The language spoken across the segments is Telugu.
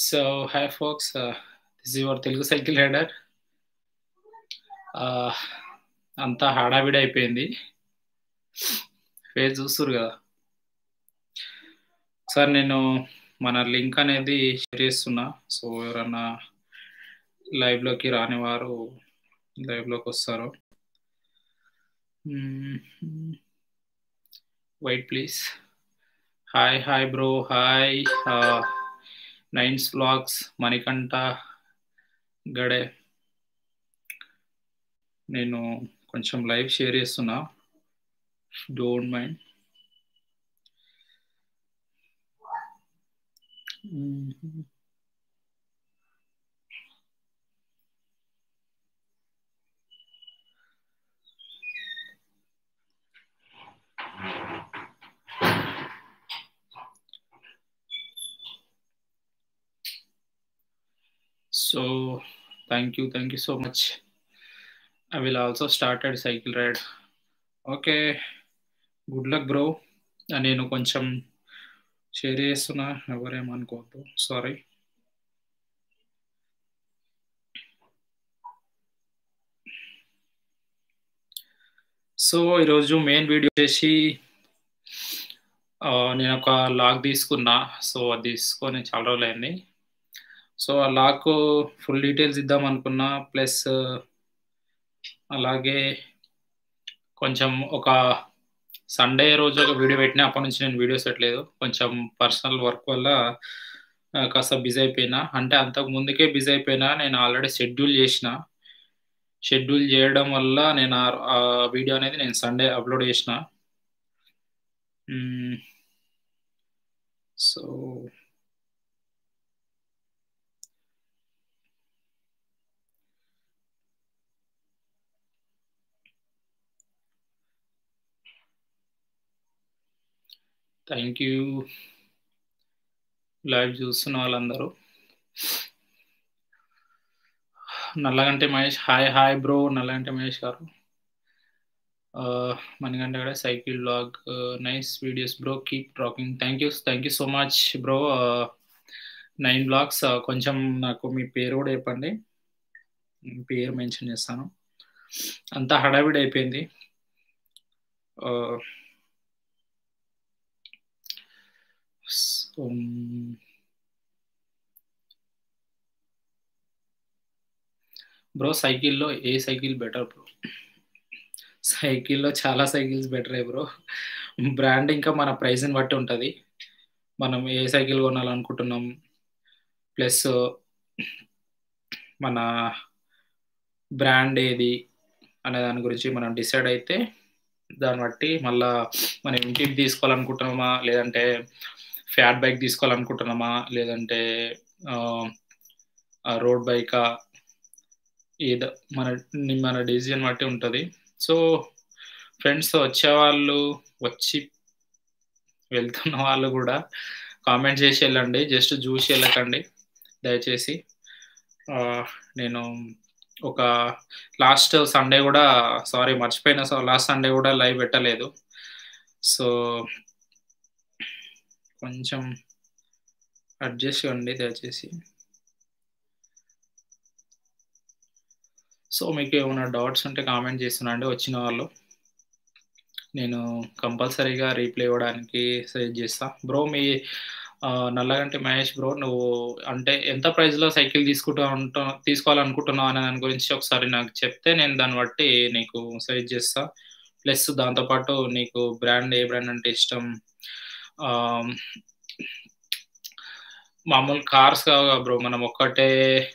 So, hi folks, uh, this is your Telugu cycle rider అంతా హడావిడి అయిపోయింది ఫేస్ చూస్తురు కదా సార్ నేను మన లింక్ అనేది షేర్ చేస్తున్నా సో ఎవరన్నా లైవ్లోకి రాని వారు లైవ్లోకి వస్తారు wait please hi hi bro hi nines blogs Manikanta Gade నేను కొంచెం లైవ్ షేర్ చేస్తున్నా don't mind So thank you, thank you so much. I will also start at cycle ride. Okay, good luck bro నేను కొంచెం షేర్ చేస్తున్నా ఎవరేమనుకోవద్దు సారీ సో ఈరోజు మెయిన్ వీడియో వచ్చేసి నేను ఒక లాగ్ తీసుకున్నా సో అది తీసుకొని చాలా రోజులు అయింది సో ఆ లాక్ ఫుల్ డీటెయిల్స్ ఇద్దాం అనుకున్నా ప్లస్ అలాగే కొంచెం ఒక సండే రోజు ఒక వీడియో పెట్టినా అప్పటి నుంచి నేను వీడియోస్ పెట్టలేదు కొంచెం పర్సనల్ వర్క్ వల్ల కాస్త బిజీ అయిపోయినా అంటే అంతకు ముందుకే బిజీ అయిపోయినా నేను ఆల్రెడీ షెడ్యూల్ చేసిన షెడ్యూల్ చేయడం వల్ల నేను ఆ వీడియో అనేది నేను సండే అప్లోడ్ చేసిన సో థ్యాంక్ యూ లైవ్ చూస్తున్న వాళ్ళందరూ Nallagante Mahesh hi hi bro Nallagante Mahesh garu మనగంటే కూడా cycle blog nice videos bro keep talking thank you thank you so much bro nine blogs కొంచెం నాకు మీ పేరు కూడా చెప్పండి పేరు మెన్షన్ చేస్తాను అంతా హడావిడి అయిపోయింది బ్రో సైకిల్లో ఏ సైకిల్ బెటర్ బ్రో సైకిల్లో చాలా సైకిల్స్ బెటరే బ్రో బ్రాండ్ ఇంకా మన ప్రైస్ని బట్టి ఉంటుంది మనం ఏ సైకిల్ కొనాలనుకుంటున్నాం ప్లస్ మన బ్రాండ్ ఏది అనే దాని గురించి మనం డిసైడ్ అయితే దాన్ని బట్టి మళ్ళా మనం ఇంటికి తీసుకోవాలనుకుంటున్నామా లేదంటే ఫ్యాట్ బైక్ తీసుకోవాలనుకుంటున్నామా లేదంటే రోడ్ బైకా ఏదో మన మన డిసిజన్ బట్టి ఉంటుంది సో ఫ్రెండ్స్ వచ్చేవాళ్ళు వచ్చి వెళ్తున్న వాళ్ళు కూడా కామెంట్ చేసి వెళ్ళండి జస్ట్ చూసి వెళ్ళకండి దయచేసి నేను ఒక లాస్ట్ సండే కూడా సారీ మర్చిపోయిన లాస్ట్ సండే కూడా లైవ్ పెట్టలేదు సో కొంచెం అడ్జస్ట్ చేయండి దయచేసి సో మీకు ఏమైనా డౌట్స్ ఉంటే కామెంట్ చేస్తున్నాండి వచ్చిన వాళ్ళు నేను కంపల్సరీగా రీప్లై ఇవ్వడానికి సజెస్ట్ చేస్తా బ్రో మీ నల్లగంటి మహేష్ బ్రో నువ్వు అంటే ఎంత ప్రైస్లో సైకిల్ తీసుకుంటా ఉంటా తీసుకోవాలనుకుంటున్నావు అనే దాని గురించి ఒకసారి నాకు చెప్తే నేను దాన్ని బట్టి నీకు సజెస్ట్ చేస్తా ప్లస్ దాంతోపాటు నీకు బ్రాండ్ ఏ బ్రాండ్ అంటే ఇష్టం మామూలు కార్స్ కావుగా బ్రో మనం ఒక్కటే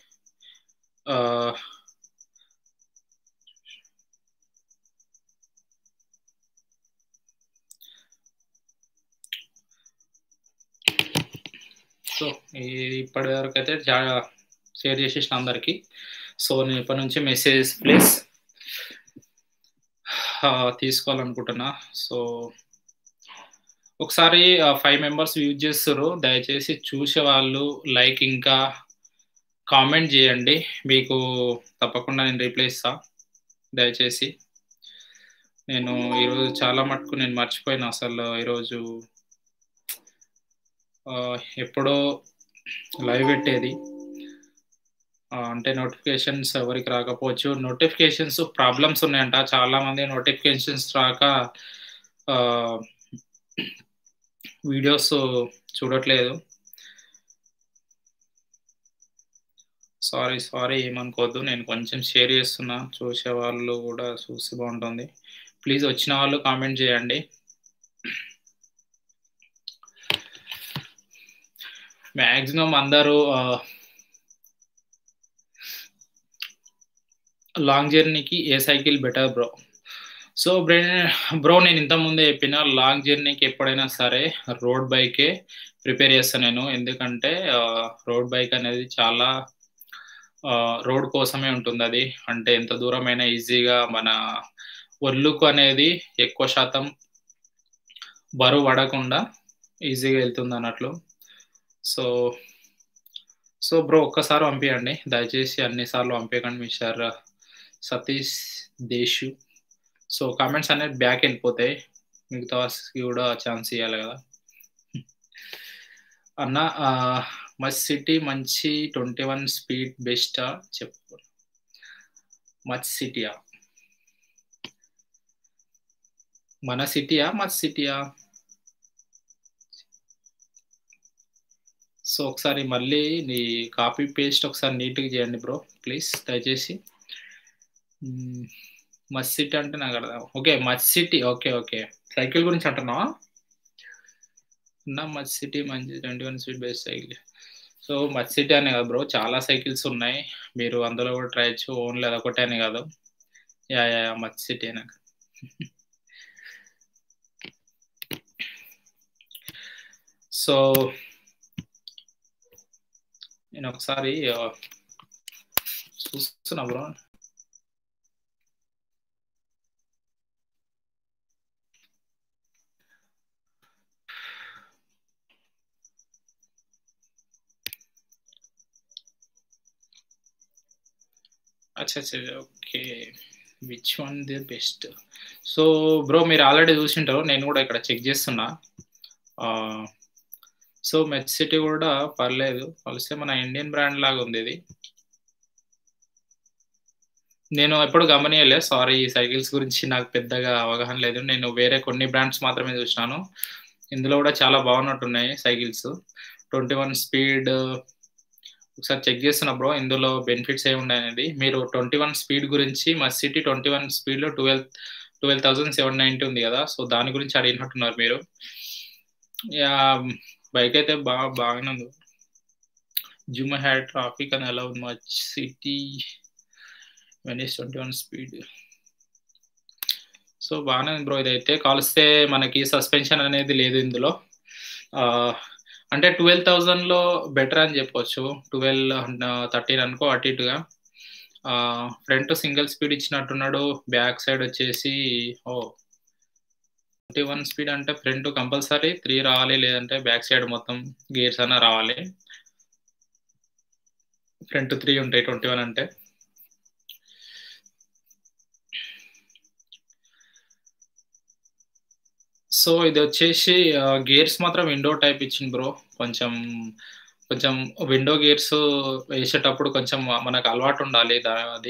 సో ఇప్పటి వరకు అయితే చాలా షేర్ చేసేసిన అందరికి సో నేను ఇప్పటి నుంచి మెసేజ్ ప్లేస్ తీసుకోవాలనుకుంటున్నా సో ఒకసారి ఫైవ్ మెంబర్స్ యూజ్ చేస్తారు దయచేసి చూసే వాళ్ళు లైక్ ఇంకా కామెంట్ చేయండి మీకు తప్పకుండా నేను రిప్లై ఇస్తా దయచేసి నేను ఈరోజు చాలా మటుకు నేను మర్చిపోయినా అసలు ఈరోజు ఎప్పుడో లైవ్ పెట్టేది ఆ, అంటే నోటిఫికేషన్స్ ఎవరికి రాకపోవచ్చు నోటిఫికేషన్స్ ప్రాబ్లమ్స్ ఉన్నాయంట చాలా మంది నోటిఫికేషన్స్ రాక వీడియోస్ చూడట్లేదు సారీ సారీ ఏమనుకోవద్దు నేను కొంచెం షేర్ చేస్తున్నా చూసే వాళ్ళు కూడా చూసి బాగుంటుంది ప్లీజ్ వచ్చిన వాళ్ళు కామెంట్ చేయండి మ్యాక్సిమం అందరూ లాంగ్ జర్నీకి ఏ cycle better bro so bro నేను ఇంతకుముందే చెప్పిన లాంగ్ జర్నీకి ఎప్పుడైనా సరే రోడ్ బైకే ప్రిపేర్ చేస్తాను నేను ఎందుకంటే రోడ్ బైక్ అనేది చాలా రోడ్ కోసమే ఉంటుంది అది అంటే ఎంత దూరమైనా ఈజీగా మన ఒళ్ళుకు అనేది ఎక్కువ శాతం బరువు పడకుండా ఈజీగా వెళ్తుంది అన్నట్లు సో సో బ్రో ఒక్కసారి పంపించండి దయచేసి అన్నిసార్లు పంపించకండి మీ sir Satish Deshu so comments అనేది బ్యాక్ వెళ్ళిపోతాయి మిగతా వారికి కూడా ఛాన్స్ ఇవ్వాలి కదా అన్న మచ్ సిటీ మంచి ట్వంటీ వన్ స్పీడ్ బెస్టా చెప్పు మచ్ సిటీయా మన సిటీయా మచ్ సిటీయా సో ఒకసారి మళ్ళీ నీ కాపీ పేస్ట్ ఒకసారి నీట్గా చేయండి బ్రో ప్లీజ్ దయచేసి మచ్ సిటీ అంటే నాకు అర్థం okay Mach City okay okay cycle గురించి అంటున్నావా నా మచ్ సిటీ మంచి twenty one speed best cycle so Mach City అనే కదా బ్రో చాలా సైకిల్స్ ఉన్నాయి మీరు అందులో కూడా ట్రై చేయొచ్చు ఓన్లీ అదొకటే అని కాదు యా యా మచ్ సిటీ నాకు సో నేను ఒకసారి చూస్తున్నా బ్రో అచ్చా అచ్చా okay which one the best so bro మీరు ఆల్రెడీ చూసింటారు నేను కూడా ఇక్కడ చెక్ చేస్తున్నా సో మెచ్ సిటీ కూడా పర్లేదు కలిస్తే మన ఇండియన్ బ్రాండ్ లాగా ఉంది ఇది నేను ఎప్పుడు గమనియలే సారీ ఈ సైకిల్స్ గురించి నాకు పెద్దగా అవగాహన లేదు నేను వేరే కొన్ని బ్రాండ్స్ మాత్రమే చూసినాను ఇందులో కూడా చాలా బాగున్నట్టున్నాయి సైకిల్స్ ట్వంటీ వన్ స్పీడ్ ఒకసారి చెక్ చేస్తున్నా బ్రో ఇందులో బెనిఫిట్స్ ఏమి ఉన్నాయనేది మీరు ట్వంటీ వన్ స్పీడ్ గురించి మా సిటీ ట్వంటీ వన్ స్పీడ్లో twelve twelve thousand seven ninety ఉంది కదా సో దాని గురించి అడిగినట్టున్నారు మీరు యా బైక్ అయితే బాగా బాగానే ఉంది జుమ్ హ్యాడ్ ట్రాఫిక్ అని అలౌ మచ్ సిటీ వెనీస్ ట్వంటీ వన్ స్పీడ్ సో బాగానే ఉంది బ్రో ఇదైతే కాలిస్తే మనకి సస్పెన్షన్ అనేది లేదు ఇందులో అంటే ట్వెల్వ్ థౌజండ్లో బెటర్ అని చెప్పొచ్చు ట్వెల్వ్ థర్టీన్ అనుకో అటు ఇటుగా ఫ్రంట్ సింగిల్ స్పీడ్ ఇచ్చినట్టున్నాడు బ్యాక్ సైడ్ వచ్చేసి ఓ ట్వంటీ వన్ స్పీడ్ అంటే ఫ్రంట్ కంపల్సరీ త్రీ రావాలి లేదంటే బ్యాక్ సైడ్ మొత్తం గేర్స్ అన్న రావాలి ఫ్రంట్ త్రీ ఉంటాయి ట్వంటీ వన్ అంటే సో ఇది వచ్చేసి గేర్స్ మాత్రం విండో టైప్ ఇచ్చింది బ్రో కొంచెం కొంచెం విండో గేర్స్ వేసేటప్పుడు కొంచెం మనకు అలవాటు ఉండాలి అది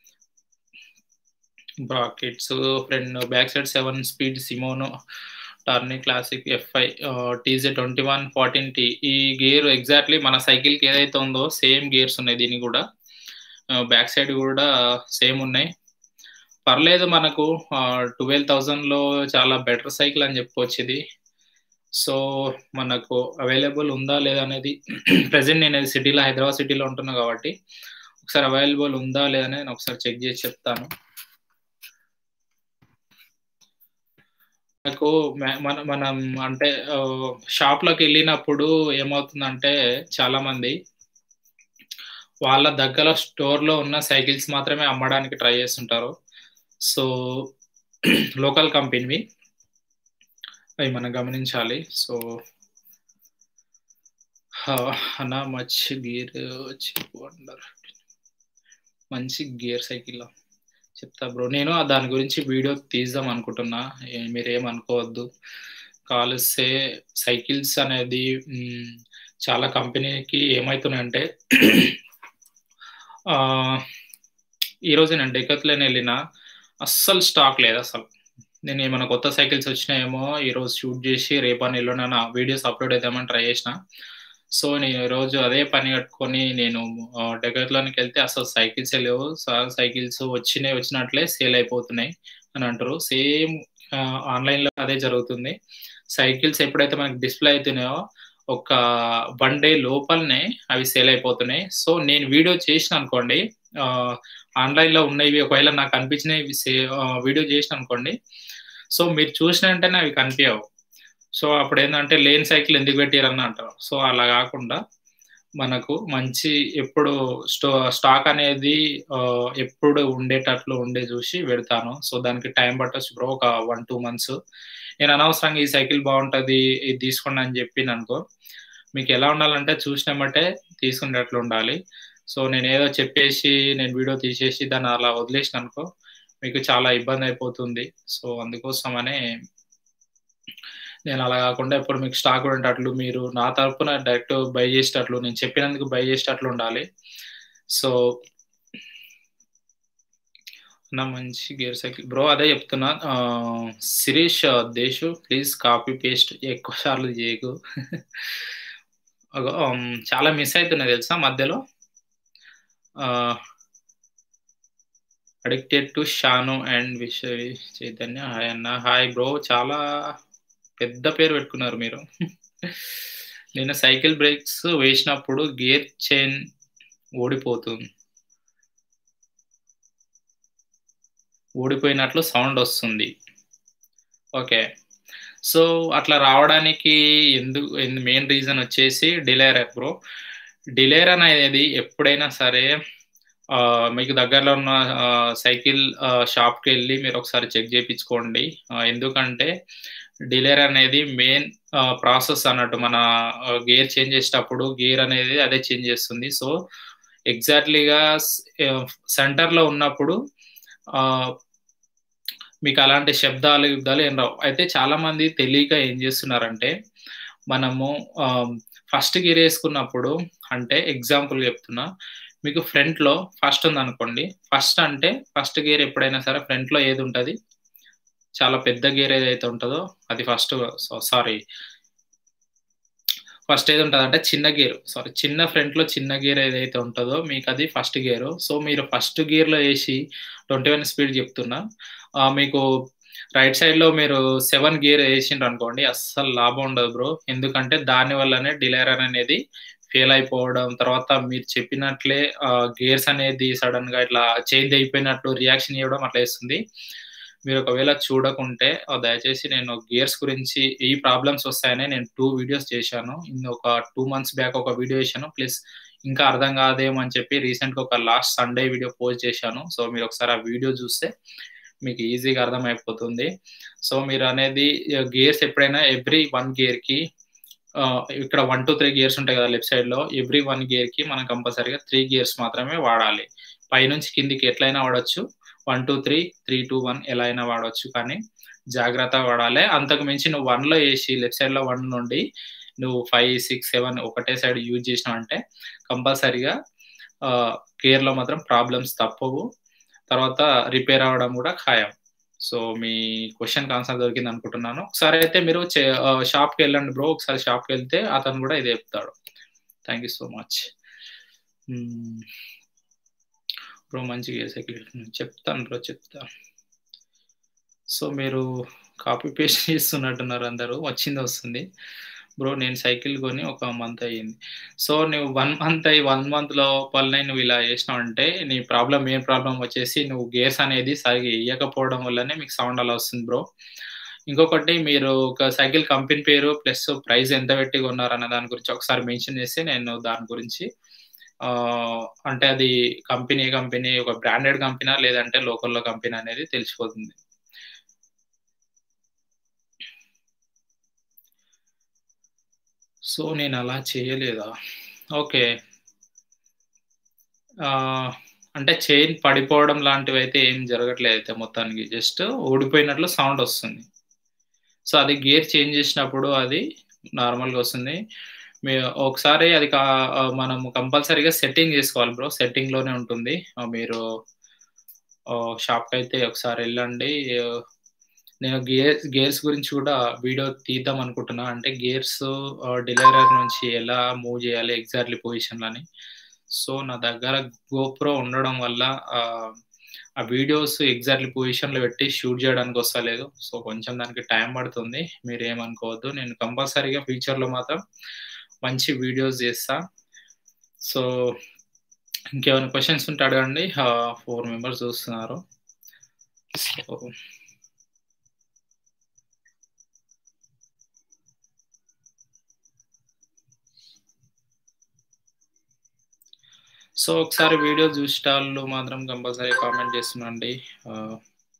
brackets front back side seven speed Shimano Tourney classic FI TJ twenty one fourteen T ఈ గేర్ ఎగ్జాక్ట్లీ మన సైకిల్కి ఏదైతే ఉందో సేమ్ గేర్స్ ఉన్నాయి దీనికి కూడా బ్యాక్ సైడ్ కూడా సేమ్ ఉన్నాయి పర్లేదు మనకు ట్వెల్వ్ థౌజండ్లో చాలా బెటర్ సైకిల్ అని చెప్పుకోవచ్చు ఇది సో మనకు అవైలబుల్ ఉందా లేదా అనేది ప్రజెంట్ నేను సిటీలో హైదరాబాద్ సిటీలో ఉంటున్నా కాబట్టి ఒకసారి అవైలబుల్ ఉందా లేదా అనేది నేను ఒకసారి చెక్ చేసి చెప్తాను మనకు మన మనం అంటే షాప్లోకి వెళ్ళినప్పుడు ఏమవుతుందంటే చాలా మంది వాళ్ళ దగ్గర స్టోర్లో ఉన్న సైకిల్స్ మాత్రమే అమ్మడానికి ట్రై చేస్తుంటారు సో లోకల్ కంపెనీవి అవి మనం గమనించాలి సో అన్నా మచ్ గేర్ వండర్ మంచి గేర్ సైకిల్ చెప్తా బ్రో నేను దాని గురించి వీడియో తీద్దాం అనుకుంటున్నా మీరేమనుకోవద్దు కాలుస్తే సైకిల్స్ అనేది చాలా కంపెనీకి ఏమైతున్నాయంటే ఆహ్, ఈరోజు నేను డెకాథ్లాన్ ఎళ్ళినా అస్సలు స్టాక్ లేదు అసలు. నేను ఏమైనా కొత్త సైకిల్స్ వచ్చినాయేమో ఈరోజు షూట్ జేసి రేపన్నా, ఎల్లుండన్నా వీడియోస్ అప్‌లోడ్ చేద్దామని ట్రై చేసిన. సో, నేను ఈరోజు అదే పని కట్టుకొని నేను ఆహ్, డెకాథ్లాన్‌కెళ్తే అసలు సైకిల్సే లేవు. సార్ సైకిల్స్ వచ్చినయి వచ్చినట్లే సేల్ అయిపోతున్నాయి అని అంటారు. సేమ్ ఆహ్, ఆన్‌లైన్‌లో అదే జరుగుతుంది. సైకిల్స్ ఎప్పుడైతే మనకు డిస్‌ప్లే అయితున్నాయో ఒక 1 డే లోపలనే అవి సేల్ అయిపోతున్నాయి. సో, నేను వీడియో చేసినా అనుకోండి ఆహ్, ఆన్‌లైన్‌లో ఉన్నవి ఒకవేళ నాకు కనిపించినవి సే ఆహ్, వీడియో చేసినా అనుకోండి. సో, మీరు చూసిన వెంటనే అవి కనిపియవు. సో, అప్పుడేందంటే లేని సైకిల్ ఎందుకు పెట్టిర్రని అంటారు. సో, అలా గాకుండా మనకు మంచి ఎప్పుడు స్టో స్టాక్ అనేది ఆహ్, ఎప్పుడు ఉండేటట్లు ఉండే చూసి పెడతాను. సో, దానికి టైం పట్టొచ్చు బ్రో. ఒక 1, 2 మంత్స్. నేను అనవసరంగా ఈ సైకిల్ బావుంటది. ఇది తీసుకోండి అని చెప్పిననుకో, మీకు ఎలా ఉండాలంటే చూసిన ఎమ్మటే తీసుకునేటట్లు ఉండాలి. సో, నేనేదో చెప్పేసి నేను వీడియో తీసేసి దాన్ని అలా వదిలేసిననుకో, మీకు చాలా ఇబ్బంది అయిపోతుంది. సో, అందుకోసమనే నేను అలా గాకుండా ఎప్పుడు మీకు స్టాక్ ఉండేటట్లు మీరు నా తరపున డైరెక్ట్ బై చేసేటట్లు నేను చెప్పినందుకు బై చేసేటట్లు ఉండాలి. సో నా మంచి గేర్ సైకిల్ బ్రో అదే చెప్తున్నా. Ah, Shirish Deshu please copy paste ఎక్కువ సార్లు చేయకు. అగో హ్మ్. చాలా మిస్ అయితున్నాయి తెలుసా మధ్యలో. Ah addicted to Shanu and Vishay Chaitanya hi అన్న. Hi bro. చాలా పెద్ద పేరు పెట్టుకున్నారు మీరు. నేను సైకిల్ బ్రేక్స్ వేసినప్పుడు గేర్ చైన్ ఊడిపోతుంది. ఊడిపోయినట్లు సౌండ్ వస్తుంది. ఓకే. సో, అట్లా రావడానికి ఎందు ఎందు మెయిన్ రీజన్ వచ్చేసి డిలైరర్ బ్రో. డిలైర్ అనేది ఎప్పుడైనా సరే ఆహ్, మీకు దగ్గరలో ఉన్న ఆహ్, సైకిల్ ఆహ్, షాప్‌కెళ్ళి మీరు ఒకసారి చెక్ చేపించుకోండి. ఆహ్, ఎందుకంటే డిలైర్ అనేది మెయిన్ ఆహ్, ప్రాసెస్ అన్నట్టు మన ఆహ్, గేర్ చేంజ్ చేసేటప్పుడు గేర్ అనేది అదే చేంజ్ చేస్తుంది. సో, ఎగ్జాక్ట్‌లీగా స్ ఆహ్, సెంటర్‌లో ఉన్నప్పుడు ఆహ్ మీకు అలాంటి శబ్దాలు, గిబ్దాలు ఏం రావు. అయితే చాలామంది తెలియక ఏం చేస్తున్నారంటే, మనము ఆహ్, ఫస్ట్ గేర్ ఏసుకున్నప్పుడు అంటే ఎగ్జాంపుల్ చెప్తున్నా. మీకు ఫ్రంట్‌లో ఫస్ట్ ఉందనుకోండి. ఫస్ట్ అంటే ఫస్ట్ గేర్ ఎప్పుడైనా సరే ఫ్రంట్‌లో ఏదుంటది? చాలా పెద్ద గేర్ ఏదైతే ఉంటదో అది ఫస్ట్ సో సారీ. ఫస్ట్ ఏదుంటదంటే చిన్న గేరు. సారీ చిన్న ఫ్రంట్‌లో చిన్న గేర్ ఏదైతే ఉంటదో మీకది ఫస్ట్ గేరు. సో, మీరు ఫస్ట్ గేర్‌లో ఏసి 21 స్పీడ్ చెప్తున్నా. ఆహ్, మీకు రైట్ సైడ్‌లో మీరు 7 గేర్ ఏసిండ్రనుకోండి అస్సలు లాభం ఉండదు బ్రో. ఎందుకంటే దాని వల్లనే డిలైరర్ అనేది ఫెయిల్ అయిపోవడం, తర్వాత మీరు చెప్పినట్లే ఆహ్, గేర్స్ అనేది సడెన్‌గా ఇట్లా చేంజ్ అయిపోయినట్టు రియాక్షన్ ఇవ్వడం అట్లా చేస్తుంది. మీరు ఒకవేళ చూడకుంటే ఆహ్, దయచేసి నేను గేర్స్ గురించి ఈ ప్రాబ్లమ్స్ వస్తాయని నేను 2 వీడియోస్ చేశాను. ఇన్ ఒక 2 మంత్స్ బ్యాక్ ఒక వీడియో చేశాను. ప్లస్ ఇంకా అర్థం కాదేమో అని చెప్పి రీసెంట్‌గా ఒక లాస్ట్ సండే వీడియో పోస్ట్ చేశాను. సో, మీరు ఒకసారి ఆ వీడియో చూస్తే మీకు ఈజీగా అర్థమైపోతుంది. సో, మీరు అనేది ఆహ్, గేర్స్ ఎప్పుడైనా ఎవ్రీ 1 గేర్‌కి ఆహ్, ఇక్కడ 1, 2, 3 గేర్స్ ఉంటాయి కదా! లెఫ్ట్ సైడ్‌లో ఎవ్రీ 1 గేర్‌కి మనం కంపల్సరీగా 3 గేర్స్ మాత్రమే వాడాలి. పైనుంచి కిందకి ఎట్లైనా వాడొచ్చు. 1, 2, 3, 3, 2, 1 ఎలా అయినా వాడొచ్చు. కానీ జాగ్రత్తగా వాడాలి. అంతకు మించి నువ్వు 1లో ఏసి లెఫ్ట్ సైడ్‌లో 1 నుండి నువ్వు 5, 6, 7 ఒకటే సైడ్ యూజ్ చేసినావంటే కంపల్సరీగా ఆహ్, గేర్‌లో మాత్రం ప్రాబ్లమ్స్ తప్పవు. తర్వాత రిపేర్ అవ్వడం కూడా ఖాయం. సో, మీ క్వెషన్‌కి ఆన్సర్ దొరికిందనుకుంటున్నాను. ఒకసారి అయితే మీరు చె ఆహ్, షాప్‌కెళ్ళండి బ్రో. ఒకసారి షాప్‌కెళ్తే అతను కూడా ఇదే చెప్తాడు. Thank you so much. Hmm. Bro మంచి గేర్ సైకిల్ చెప్తాను బ్రో చెప్తా. సో, మీరు కాపీ పేస్ట్ చేస్తున్నట్టున్నారు అందరూ. వచ్చింది వస్తుంది. బ్రో నేను సైకిల్ కొని ఒక మంత్ అయ్యింది. సో, నువ్వు 1 మంత్ అయ్యి 1 మంత్ లోపలనే నువ్వు ఇలా చేసినావంటే నీ ప్రాబ్లమ్ మెయిన్ ప్రాబ్లమ్ వచ్చేసి నువ్వు గేర్స్ అనేది సరిగ్గా ఎయ్యకపోవడం వల్లనే మీకు సౌండ్ అలా వస్తుంది బ్రో. ఇంకొకటి మీరు ఒక సైకిల్ కంపెనీ పేరు ప్లస్ ప్రైస్ ఎంత పెట్టి కొన్నారన్న దాని గురించి ఒకసారి మెన్షన్ చేస్తే నేను దాని గురించి ఆహ్, అంటే అది కంపెనీ ఏ కంపెనీ ఒక బ్రాండెడ్ కంపెనా లేదంటే లోకల్‌లో కంపెనీ అనేది తెలిసిపోతుంది. సో, నేనలా చేయలేదా? ఓకే. ఆహ్, అంటే చైన్ పడిపోవడం లాంటివైతే ఏం జరగట్లేదయితే మొత్తానికి. జస్ట్ ఊడిపోయినట్లు సౌండ్ వస్తుంది. సో, అది గేర్ చేంజ్ చేసినప్పుడు అది నార్మల్‌గా వస్తుంది. మీ ఒకసారి అది కా ఆహ్, మనము కంపల్సరీగా సెట్టింగ్ జేసుకోవాలి బ్రో. సెట్టింగ్‌లోనే ఉంటుంది. ఆహ్, మీరు ఆహ్, షాప్‌కైతే ఒకసారి ఎళ్ళండి. నేను గేర్స్ గేర్స్ గురించి కూడా వీడియో తీద్దాం అనుకుంటున్నా. అంటే గేర్స్ ఆహ్, డెలివరర్ నుంచి ఎలా మూవ్ జేయాలి ఎగ్జాక్ట్‌లీ పొజిషన్‌లని. సో, నా దగ్గర గోప్రో ఉండడం వల్ల ఆహ్, ఆ వీడియోస్ ఎగ్జాక్ట్‌లీ పొజిషన్‌లో పెట్టి షూట్ జేయడానికి వస్తలేదు. సో, కొంచెం దానికి టైం పడుతుంది. మీరేమనుకోవద్దు. నేను కంపల్సరీగా ఫ్యూచర్‌లో మాత్రం మంచి వీడియోస్ జేస్తా. సో, ఇంకేమైనా క్వెషన్స్ ఉంటే అడగండి. ఆహ్, 4 మెంబర్స్ చూస్తున్నారు. సో సో, ఒకసారి వీడియో చూసేటాళ్ళు మాత్రం కంపల్సరీ కామెంట్ చేస్తుండండి. ఆహ్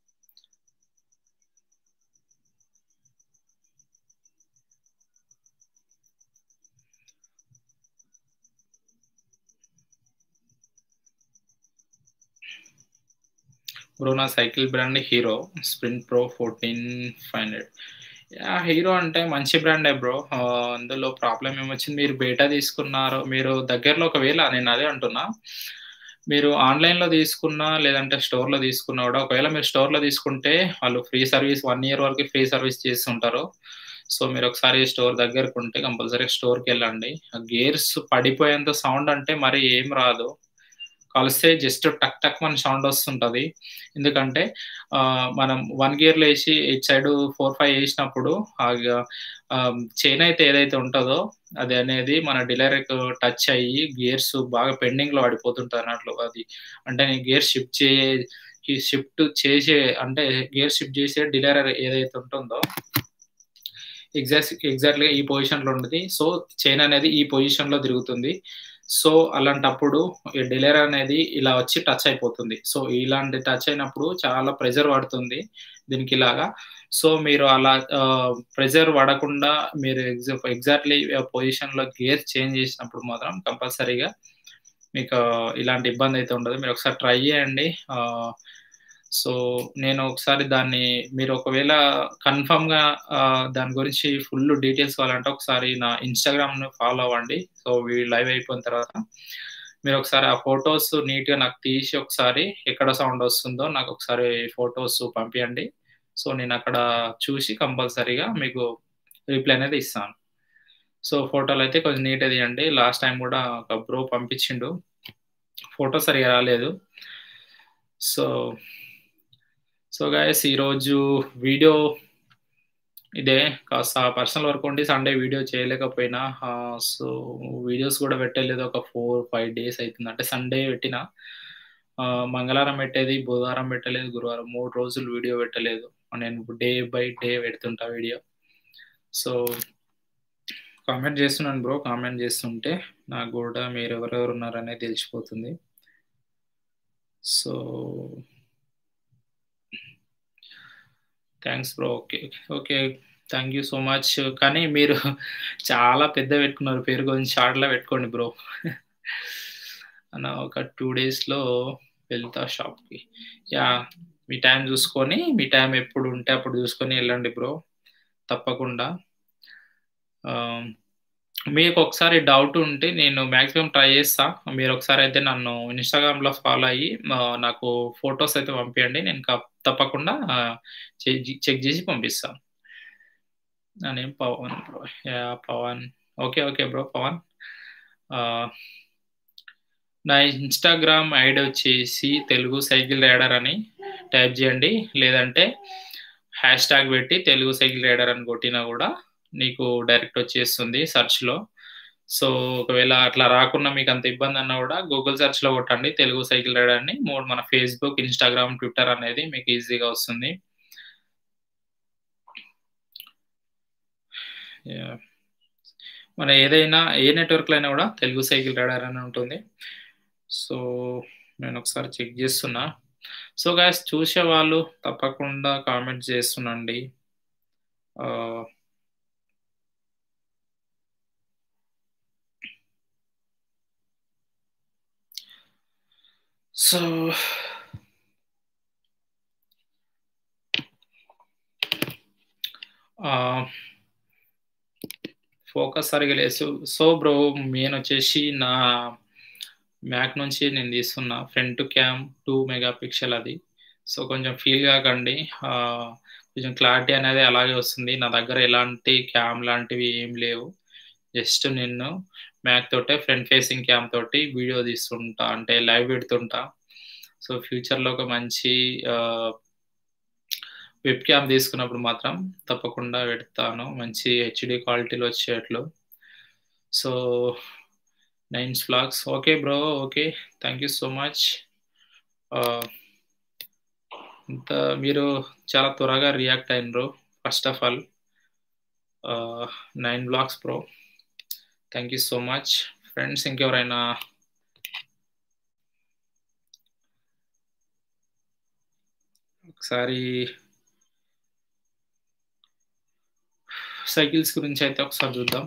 బ్రో నా cycle brand Hero. Sprint Pro 14500 yeah! Hero అంటే మంచి బ్రాండే బ్రో. ఆహ్, అందులో ప్రాబ్లమ్ ఏమొచ్చింది మీరు బేటా తీసుకున్నారు. మీరు దగ్గరలో ఒకవేళ నేను అదే అంటున్నా. మీరు ఆన్‌లైన్‌లో తీసుకున్నా, లేదంటే స్టోర్‌లో తీసుకున్నా కూడా ఒకవేళ మీరు స్టోర్‌లో తీసుకుంటే వాళ్ళు ఫ్రీ సర్వీస్ 1 ఇయర్ వరకు ఫ్రీ సర్వీస్ చేస్తుంటారు. సో, మీరొకసారి స్టోర్ దగ్గరకుంటే కంపల్సరీ స్టోర్‌కెళ్ళండి. గేర్స్ పడిపోయేంత సౌండ్ అంటే మరి ఏం రాదు. కలిస్తే జస్ట్ టక్ టక్ మని సౌండ్ వస్తుంటది. ఎందుకంటే ఆహ్, మనం 1 గియర్‌లో ఏసి ఇటు సైడు 4, 5 ఏసినప్పుడు ఆగ ఆహ్, చైన్ అయితే ఏదైతే ఉంటదో అది అనేది మన డీలర్‌కు టచ్ అయ్యి గేర్స్ బాగా పెండింగ్‌లో పడిపోతుంటదన్నట్లు అది. అంటే గేర్ షిఫ్ట్ చే ఈ షిఫ్ట్ చేసే అంటే గేర్ షిఫ్ట్ చేసే డీలర్ ఏదైతే ఉంటుందో ఎగ్జాక్ట్ ఎగ్జాక్ట్‌లీగా ఈ పొజిషన్‌లో ఉంటది. సో, చైన్ అనేది ఈ పొజిషన్‌లో తిరుగుతుంది. సో, అలాంటప్పుడు ఈ డీలర్ అనేది ఇలా వచ్చి టచ్ అయిపోతుంది. సో, ఇలాంటి టచ్ అయినప్పుడు చాలా ప్రెషర్ పడుతుంది దీనికిలాగా. సో, మీరు అలా ఆహ్, ప్రెషర్ పడకుండా మీరు ఎగ్జా ఎగ్జాక్ట్‌లీ పొజిషన్‌లో గేర్ చేంజ్ చేసినప్పుడు మాత్రం కంపల్సరీగా మీకు ఇలాంటి ఇబ్బందయితే ఉండదు. మీరొకసారి ట్రై చేయండి. ఆహ్, సో, నేను ఒకసారి దాన్ని మీరు ఒకవేళ కన్ఫర్మ్‌గా ఆహ్, దాని గురించి ఫుల్ డీటెయిల్స్ కావాలంటే ఒకసారి నా ఇన్‌స్టాగ్రామ్‌ని ఫాలో అవ్వండి. సో, ఈ లైవ్ అయిపోయిన తర్వాత మీరొకసారి ఆ ఫోటోస్ నీట్‌గా నాకు తీసి ఒకసారి ఎక్కడ సౌండ్ వస్తుందో నాకొకసారి ఫోటోస్ పంపియండి. సో, నేనక్కడ చూసి కంపల్సరీగా మీకు రిప్లై అనేది ఇస్తాను. సో, ఫోటోలయితే కొంచెం నీట్‌గా తీయండి. లాస్ట్ టైమ్ కూడా ఒక బ్రో పంపించిండు. ఫోటో సరిగ్గా రాలేదు. సో సో, గైస్ ఈరోజు వీడియో ఇదే. కాస్త పర్సనల్ వర్క్ ఉండి సండే వీడియో చేయలేకపోయినా. ఆహ్, సో, వీడియోస్ కూడా పెట్టలేదు. ఒక 4, 5 డేస్ అయితుంది. అంటే సండే పెట్టినా. ఆహ్, మంగళవారం పెట్టేది, బుధవారం పెట్టలేదు, గురువారం 3 రోజులు వీడియో పెట్టలేదు. నేను డే బై డే పెడుతుంటా వీడియో. సో కామెంట్ చేస్తున్నాను బ్రో. కామెంట్ చేస్తుంటే నాకు గూడా మీరెవరెవరు ఉన్నారనేది తెలిసిపోతుంది. So thanks bro. Okay. Okay. Thank you so much. కానీ మీరు చాలా పెద్దగా పెట్టుకున్నారు పేరు. కొంచెం షార్ట్‌లో పెట్టుకోండి బ్రో. అన్న ఒక 2 డేస్‌లో వెళ్తా షాప్‌కి. యాహ్! మీ టైం చూసుకొని, మీ టైం ఎప్పుడు ఉంటే అప్పుడు చూసుకొని ఎళ్ళండి బ్రో. తప్పకుండా. ఆహ్, మీకొకసారి డౌట్ ఉంటే నేను మాక్సిమం ట్రై చేస్తా. మీరొకసారయితే నన్ను ఇన్‌స్టాగ్రామ్‌లో ఫాలో అయ్యి ఆహ్, నాకు ఫోటోస్ అయితే పంపియండి. నేను కప్ తప్పకుండా చెక్ చెక్ చేసి పంపిస్తా. నా name Pavan bro. Yeah! Pavan. Okay. Okay bro. Pavan. Ah నా ఇన్‌స్టాగ్రామ్ ఐడీ వచ్చేసి తెలుగు సైకిల్ రైడర్ అని టైప్ చేయండి. లేదంటే హ్యాష్ ట్యాగ్ పెట్టి తెలుగు సైకిల్ రైడర్ అని కొట్టినా కూడా నీకు డైరెక్ట్ వచ్చేస్తుంది సెర్చ్‌లో. సో, ఒకవేళ అట్లా రాకున్నా మీకంత ఇబ్బందన్నా కూడా గూగుల్ సెర్చ్‌లో కొట్టండి తెలుగు సైకిల్ రైడర్ అని. మోర్ మన ఫేస్‌బుక్, ఇన్‌స్టాగ్రామ్, ట్విట్టర్ అనేది మీకు ఈజీగా వస్తుంది. యాహ్! మన ఏదైనా ఏ నెట్‌వర్క్‌లో అయినా కూడా తెలుగు సైకిల్ రైడర్ అని ఉంటుంది. సో, నేనొకసారి చెక్ చేస్తున్నా. సో, గైస్ చూసేవాళ్ళు తప్పకుండా కామెంట్ చేస్తుండండి. ఆహ్ సో ఆహ్ ఫోకస్ సరిగ్గా లేదు. సో సో బ్రో మెయిన్ వచ్చేసి నా మ్యాక్ నుంచి నేను తీస్తున్నా. ఫ్రంట్ క్యామ్ 2 మెగా పిక్సెల్ అది. సో కొంచెం ఫీల్ కాకండి. ఆహ్, కొంచెం క్లారిటీ అనేది అలాగే వస్తుంది. నా దగ్గర ఎలాంటి క్యామ్ లాంటివి ఏం లేవు. జస్ట్ నేను మ్యాక్ తోటే ఫ్రంట్ ఫేసింగ్ క్యామ్ తోటి వీడియో తీస్తుంటా. అంటే లైవ్ పెడుతుంటా. సో ఫ్యూచర్‌లో ఒక మంచి ఆహ్ వెబ్ క్యామ్ తీసుకున్నప్పుడు మాత్రం తప్పకుండా పెడతాను. మంచి హెచ్‌డీ క్వాలిటీలో వచ్చేటట్లు. So nines vlogs okay bro. Okay. Thank you so much. Ah ఇంత మీరు చాలా త్వరగా రియాక్ట్ అయిండ్రు. First of all. Ah, 9 vlogs bro. Thank you so much. Friends ఇంకెవరైనా ఒకసారి సైకిల్స్ గురించయితే ఒకసారి చూద్దాం.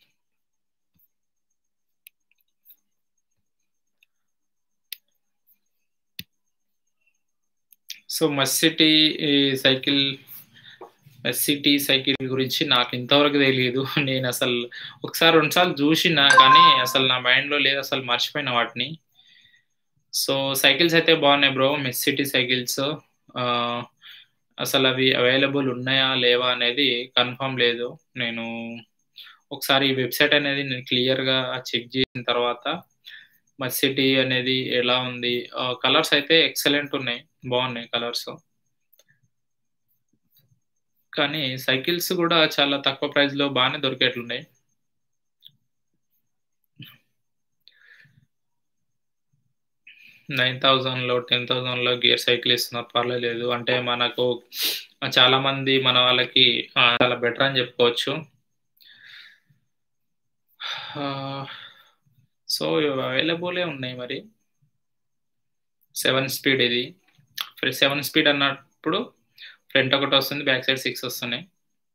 సో మస్సిటీ ఈ సైకిల్ మస్సిటీ సైకిల్ గురించి నాకు ఇంతవరకు తెలీదు. నేనసలు ఒకసారి, 2 సార్లు జూషినా కానీ అసలు నా మైండ్‌లో లేదు. అసలు మర్చిపోయిన వాటిని. సో సైకిల్స్ అయితే బాగున్నాయి బ్రో. మెస్సిటీ సైకిల్స్. ఆహ్, అసలవి అవైలబుల్ ఉన్నాయా? లేవా? అనేది కన్ఫర్మ్ లేదు. నేను ఒకసారి వెబ్‌సైట్ అనేది నేను క్లియర్‌గా చెక్ చేసిన తర్వాత మస్సిటీ అనేది ఎలా ఉంది? ఆహ్, కలర్స్ అయితే ఎక్సలెంట్ ఉన్నాయి. బాగున్నాయి కలర్స్. కానీ సైకిల్స్ గూడా చాలా తక్కువ ప్రైస్‌లో బానే దొరికేట్లున్నాయి. నైన్ థౌసండ్‌లో, 10,000లో గేర్ సైకిల్ ఇస్తున్నారు. పర్వాలేదు. అంటే మనకు చాలా మంది మన వాళ్ళకి ఆహ్, చాలా బెటర్ అని చెప్పుకోవచ్చు. ఆహ్, సో అవైలబులే ఉన్నాయి మరి. 7 స్పీడ్ ఇది. ఫ్ర 7 స్పీడ్ అన్నప్పుడు ఫ్రంట్ ఒకటొస్తుంది. బ్యాక్ సైడ్ 6 వస్తున్నాయి.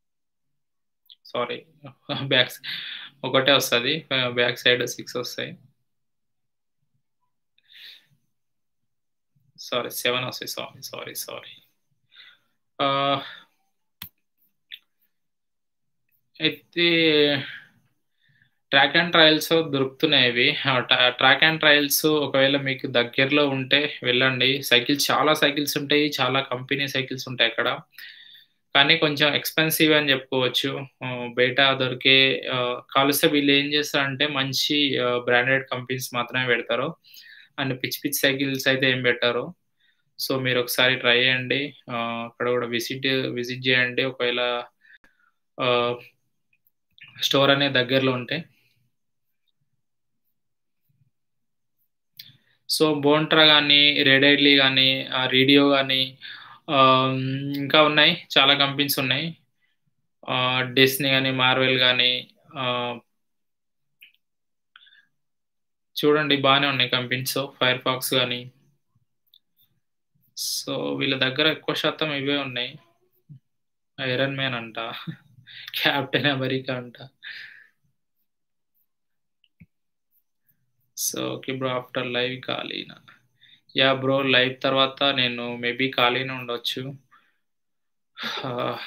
సారీ. బ్యాక్ సై ఒకటే వస్తది. ఆహ్, బ్యాక్ సైడ్ 6 వస్తాయి. సారీ 7 వస్తాయి. Sorry, sorry, sorry. ఆహ్ అయితే ట్రాక్ అండ్ ట్రయల్స్ దొరుకుతున్నాయి ఇవి. ఆహ్, ట్రా ట్రాక్ అండ్ ట్రయల్స్ ఒకవేళ మీకు దగ్గరలో ఉంటే వెళ్ళండి. సైకిల్స్ చాలా సైకిల్స్ ఉంటాయి. చాలా కంపెనీ సైకిల్స్ ఉంటాయి అక్కడ. కానీ కొంచెం ఎక్స్‌పెన్సివ్ అని చెప్పుకోవచ్చు. ఆహ్, బయట దొరికే ఆహ్, కావలిస్తే వీళ్ళు ఏం చేస్తారంటే మంచి ఆహ్, బ్రాండెడ్ కంపెనీస్ మాత్రమే పెడతారు. అండ్ పిచ్చి పిచ్చి సైకిల్స్ అయితే ఏం పెట్టరు. సో మీరొకసారి ట్రై చేయండి. ఆహ్, అక్కడ కూడా విజిట్ విజిట్ చేయండి. ఒకవేళ ఆహ్, స్టోర్ అనేది దగ్గరలో ఉంటే. సో బోంట్రా గాని, రెడైర్లీ గాని, ఆహ్, రీడియో గాని ఆహ్, ఇంకా ఉన్నాయి. చాలా కంపెనీస్ ఉన్నాయి. ఆహ్, డిస్నీ గాని, మార్వెల్ గాని ఆహ్ చూడండి బానే ఉన్నాయి కంపెనీస్. ఫైర్ ఫాక్స్ గాని. సో వీళ్ళ దగ్గర ఎక్కువ శాతం ఇవే ఉన్నాయి. ఐరన్ మ్యాన్ అంట. కెప్టెన్ అమెరికా అంట. So okay bro. After live ఖాళీనా? యాహ్! బ్రో లైవ్ తర్వాత నేను మేబీ ఖాళీనే ఉండొచ్చు. ఆహ్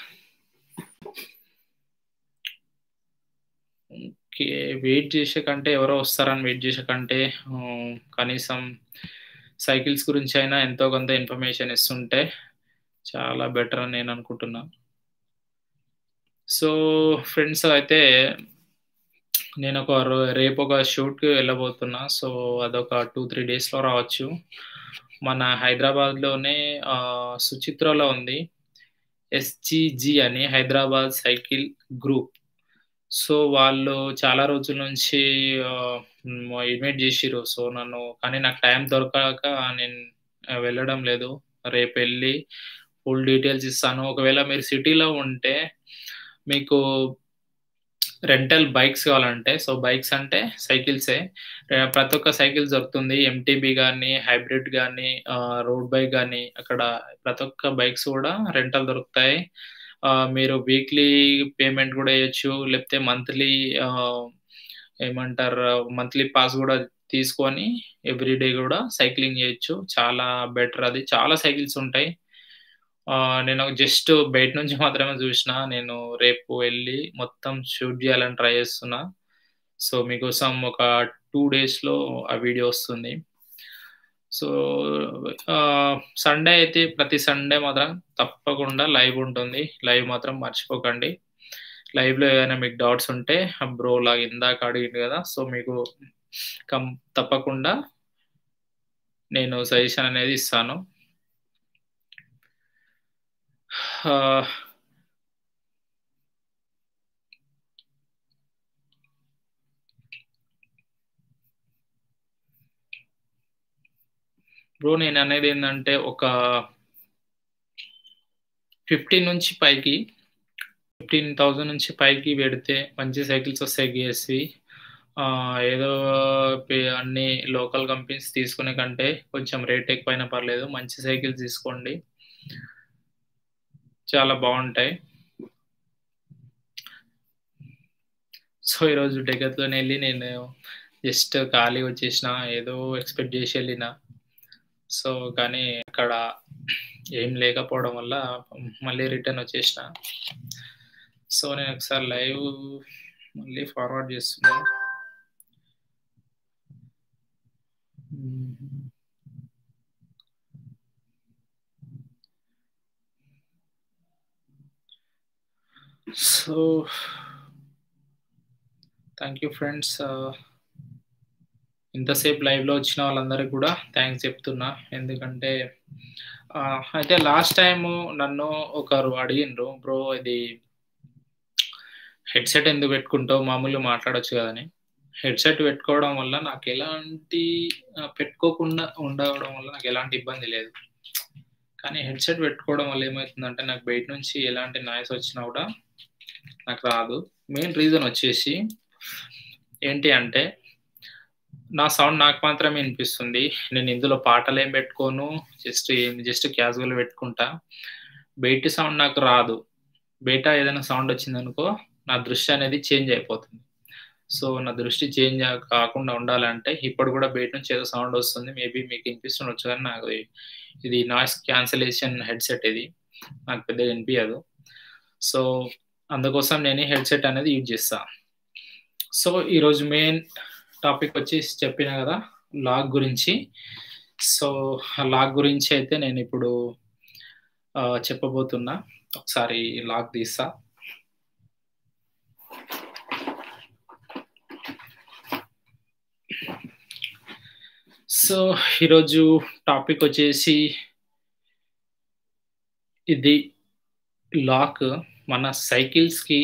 ఓకే. వెయిట్ చేసే కంటే ఎవరో వస్తారని వెయిట్ చేసే కంటే ఆహ్, కనీసం సైకిల్స్ గురించైనా ఎంతో కొంత ఇన్ఫర్మేషన్ ఇస్తుంటే చాలా బెటర్ అని నేను అనుకుంటున్నా. సో ఫ్రెండ్స్ అయితే నేనొక రో రేపొక షూట్‌కి వెళ్ళబోతున్నా. సో అదొక 2, 3 డేస్‌లో రావచ్చు. మన హైదరాబాద్‌లోనే ఆహ్, సుచిత్రలో ఉంది. ఎస్‌జీజీ అని హైదరాబాద్ సైకిల్ గ్రూప్. సో వాళ్ళు చాలా రోజుల నుంచి ఆహ్, హ్మ్. ఇన్వైట్ చేషిర్రు. సో నన్ను కానీ నాకు టైం దొరకక నేను ఆహ్, వెళ్ళడం లేదు. రేపెళ్లి ఫుల్ డీటెయిల్స్ ఇస్తాను. ఒకవేళ మీరు సిటీలో ఉంటే మీకు రెంటల్ బైక్స్ కావాలంటే సో బైక్స్ అంటే సైకిల్సే. ఆహ్, ప్రతి ఒక్క సైకిల్ దొరుకుతుంది. ఎంటీబీ గాని, హైబ్రిడ్ గాని, ఆహ్, రోడ్ బైక్ గాని అక్కడ ప్రతి ఒక్క బైక్స్ కూడా రెంటల్ దొరుకుతాయి. ఆహ్, మీరు వీక్లీ పేమెంట్ కూడా ఎయొచ్చు. లేకపోతే మంత్లీ ఆహ్, ఏమంటారు మంత్లీ పాస్ కూడా తీసుకొని ఎవ్రీ డే కూడా సైక్లింగ్ చేయొచ్చు. చాలా బెటర్ అది. చాలా సైకిల్స్ ఉంటాయి. ఆహ్, నేను జస్ట్ బయట నుంచి మాత్రమే జూషినా. నేను రేపు వెళ్లి మొత్తం షూట్ జేయాలని ట్రై జేస్తున్నా. సో, మీకోసం ఒక 2 డేస్‌లో ఆ వీడియో వస్తుంది. సో, ఆహ్, సండే అయితే ప్రతి సండే మాత్రం తప్పకుండా లైవ్ ఉంటుంది. లైవ్ మాత్రం మర్చిపోకండి. లైవ్‌లో ఏమైనా మీకు డౌట్స్ ఉంటే బ్రో లాగా ఇందాక అడిగిండు గదా! సో, మీకు కం తప్పకుండా నేను సజెషన్ అనేది ఇస్తాను. ఆహ్ బ్రో నేననేదేందంటే ఒక 15 నుంచి పైకి 15,000 నుంచి పైకి పెడితే మంచి సైకిల్స్ వస్తాయి గేర్స్‌వి. ఆహ్, ఏదో పే అన్ని లోకల్ కంపెనీస్ తీసుకునే కంటే కొంచెం రేట్ ఎక్కువైనా పర్లేదు. మంచి సైకిల్స్ తీసుకోండి. చాలా బావుంటాయి. సో, ఈరోజు డెకాథ్లాన్ నేను జస్ట్ ఖాళీగా వచ్చేసినా. ఏదో ఎక్స్‌పెక్ట్ జేసి ఎళ్ళినా. సో, కానీ అక్కడ ఏం లేకపోవడం వల్ల మళ్ళీ రిటర్న్ వచ్చేసినా. సో, నేను ఒకసారి లైవ్ మళ్ళీ ఫార్వర్డ్ జేస్తున్నా. హుహు. So thank you friends. ఆహ్ ఇంతసేపు లైవ్‌లో వచ్చిన వాళ్ళందరికి గూడా థాంక్స్ చెప్తున్నా. ఎందుకంటే ఆహ్, అయితే లాస్ట్ టైము నన్ను ఒకరు అడిగిండ్రు. బ్రో ఇది హెడ్‌సెట్ ఎందుకు పెట్టుకుంటావు? మామూలుగా మాట్లాడొచ్చు గదా! అని. హెడ్‌సెట్ పెట్టుకోవడం వల్ల నాకెలాంటి ఆహ్, పెట్టుకోకుండా ఉండడం వల్ల నాకెలాంటి ఇబ్బంది లేదు. కానీ హెడ్‌సెట్ పెట్టుకోవడం వల్ల ఏమైతుందంటే నాకు బయట నుంచి ఎలాంటి నాయిస్ వచ్చినా గూడా నాకు రాదు. మెయిన్ రీజన్ వచ్చేసి ఏంటి అంటే నా సౌండ్ నాకు మాత్రమే ఇనిపిస్తుంది. నేను ఇందులో పాటలేం పెట్టుకోను. జస్ట్ ఏం జస్ట్ క్యాజువల్‌గా పెట్టుకుంటా. బయటి సౌండ్ నాకు రాదు. బయట ఏదైనా సౌండ్ వచ్చిందనుకో నా దృష్టి అనేది చేంజ్ అయిపోతుంది. సో, నా దృష్టి చేంజ్ ఆహ్, కాకుండా ఉండాలంటే ఇప్పుడు గూడా బయట నుంచి ఏదో సౌండ్ వస్తుంది. మేబీ మీకు ఇనిపిస్తుండొచ్చు గానీ నాకు ఇది నాయిస్ క్యాన్సలేషన్ హెడ్‌సెట్ ఇది. నాకు పెద్దగా ఇనిపియదు. సో, అందుకోసం నేను ఈ హెడ్‌సెట్ అనేది యూజ్ చేస్తా. సో, ఈరోజు మెయిన్ టాపిక్ వచ్చేసి చెప్పినా గదా! లాగ్ గురించి. సో, ఆ లాగ్ గురించి అయితే నేనిప్పుడు ఆహ్, చెప్పబోతున్నా. ఒకసారి లాగ్ తీస్తా. సో, ఈరోజు టాపిక్ వచ్చేసి ఇది లాక్ మన సైకిల్స్‌కి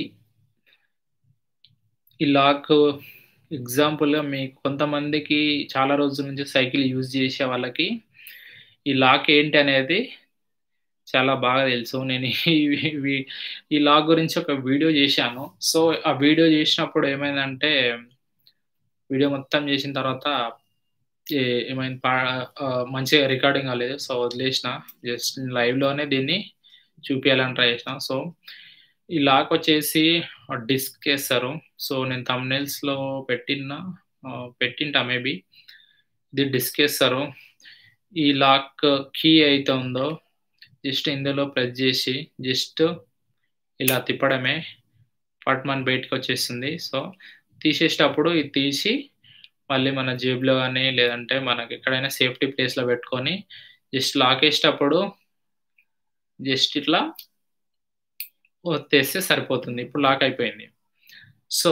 ఈ లాక్ ఎగ్జాంపుల్‌గా మీకు కొంతమందికి చాలా రోజుల నుంచి సైకిల్ యూజ్ చేసే వాళ్ళకి ఈ లాక్ ఏంటి అనేది చాలా బాగా తెలుసు. నేను ఇవి ఇవి ఈ లాక్ గురించి ఒక వీడియో చేశాను. సో, ఆ వీడియో చేసినప్పుడు ఏమైందంటే వీడియో మొత్తం చేసిన తర్వాత ఏ ఏమైంది పా ఆహ్, మంచిగా రికార్డింగ్ కాలేదు. సో, వదిలేసిన. జస్ట్ లైవ్‌లోనే దీన్ని చూపియాలని ట్రై చేసిన. సో, ఈ లాక్ వచ్చేసి డిస్క్ ఏస్తారు. సో, నేను థంబ్‌నెయిల్స్‌లో పెట్టిన ఆహ్, పెట్టింటా మేబీ. ఇది డిస్క్ ఏస్తారు. ఈ లాక్ కీ అయితే ఉందో జస్ట్ ఇందులో ప్రెస్ చేసి జస్ట్ ఇలా తిప్పడమే. పట్మని బయటికొచ్చేస్తుంది. సో, తీసేసేటప్పుడు ఇది తీసి మళ్ళీ మన జేబులో గాని లేదంటే మనకెక్కడైనా సేఫ్టీ ప్లేస్‌లో పెట్టుకొని జస్ట్ లాకేసేటప్పుడు జస్ట్ ఇట్లా ఒత్తేస్తే సరిపోతుంది. ఇప్పుడు లాక్ అయిపోయింది. సో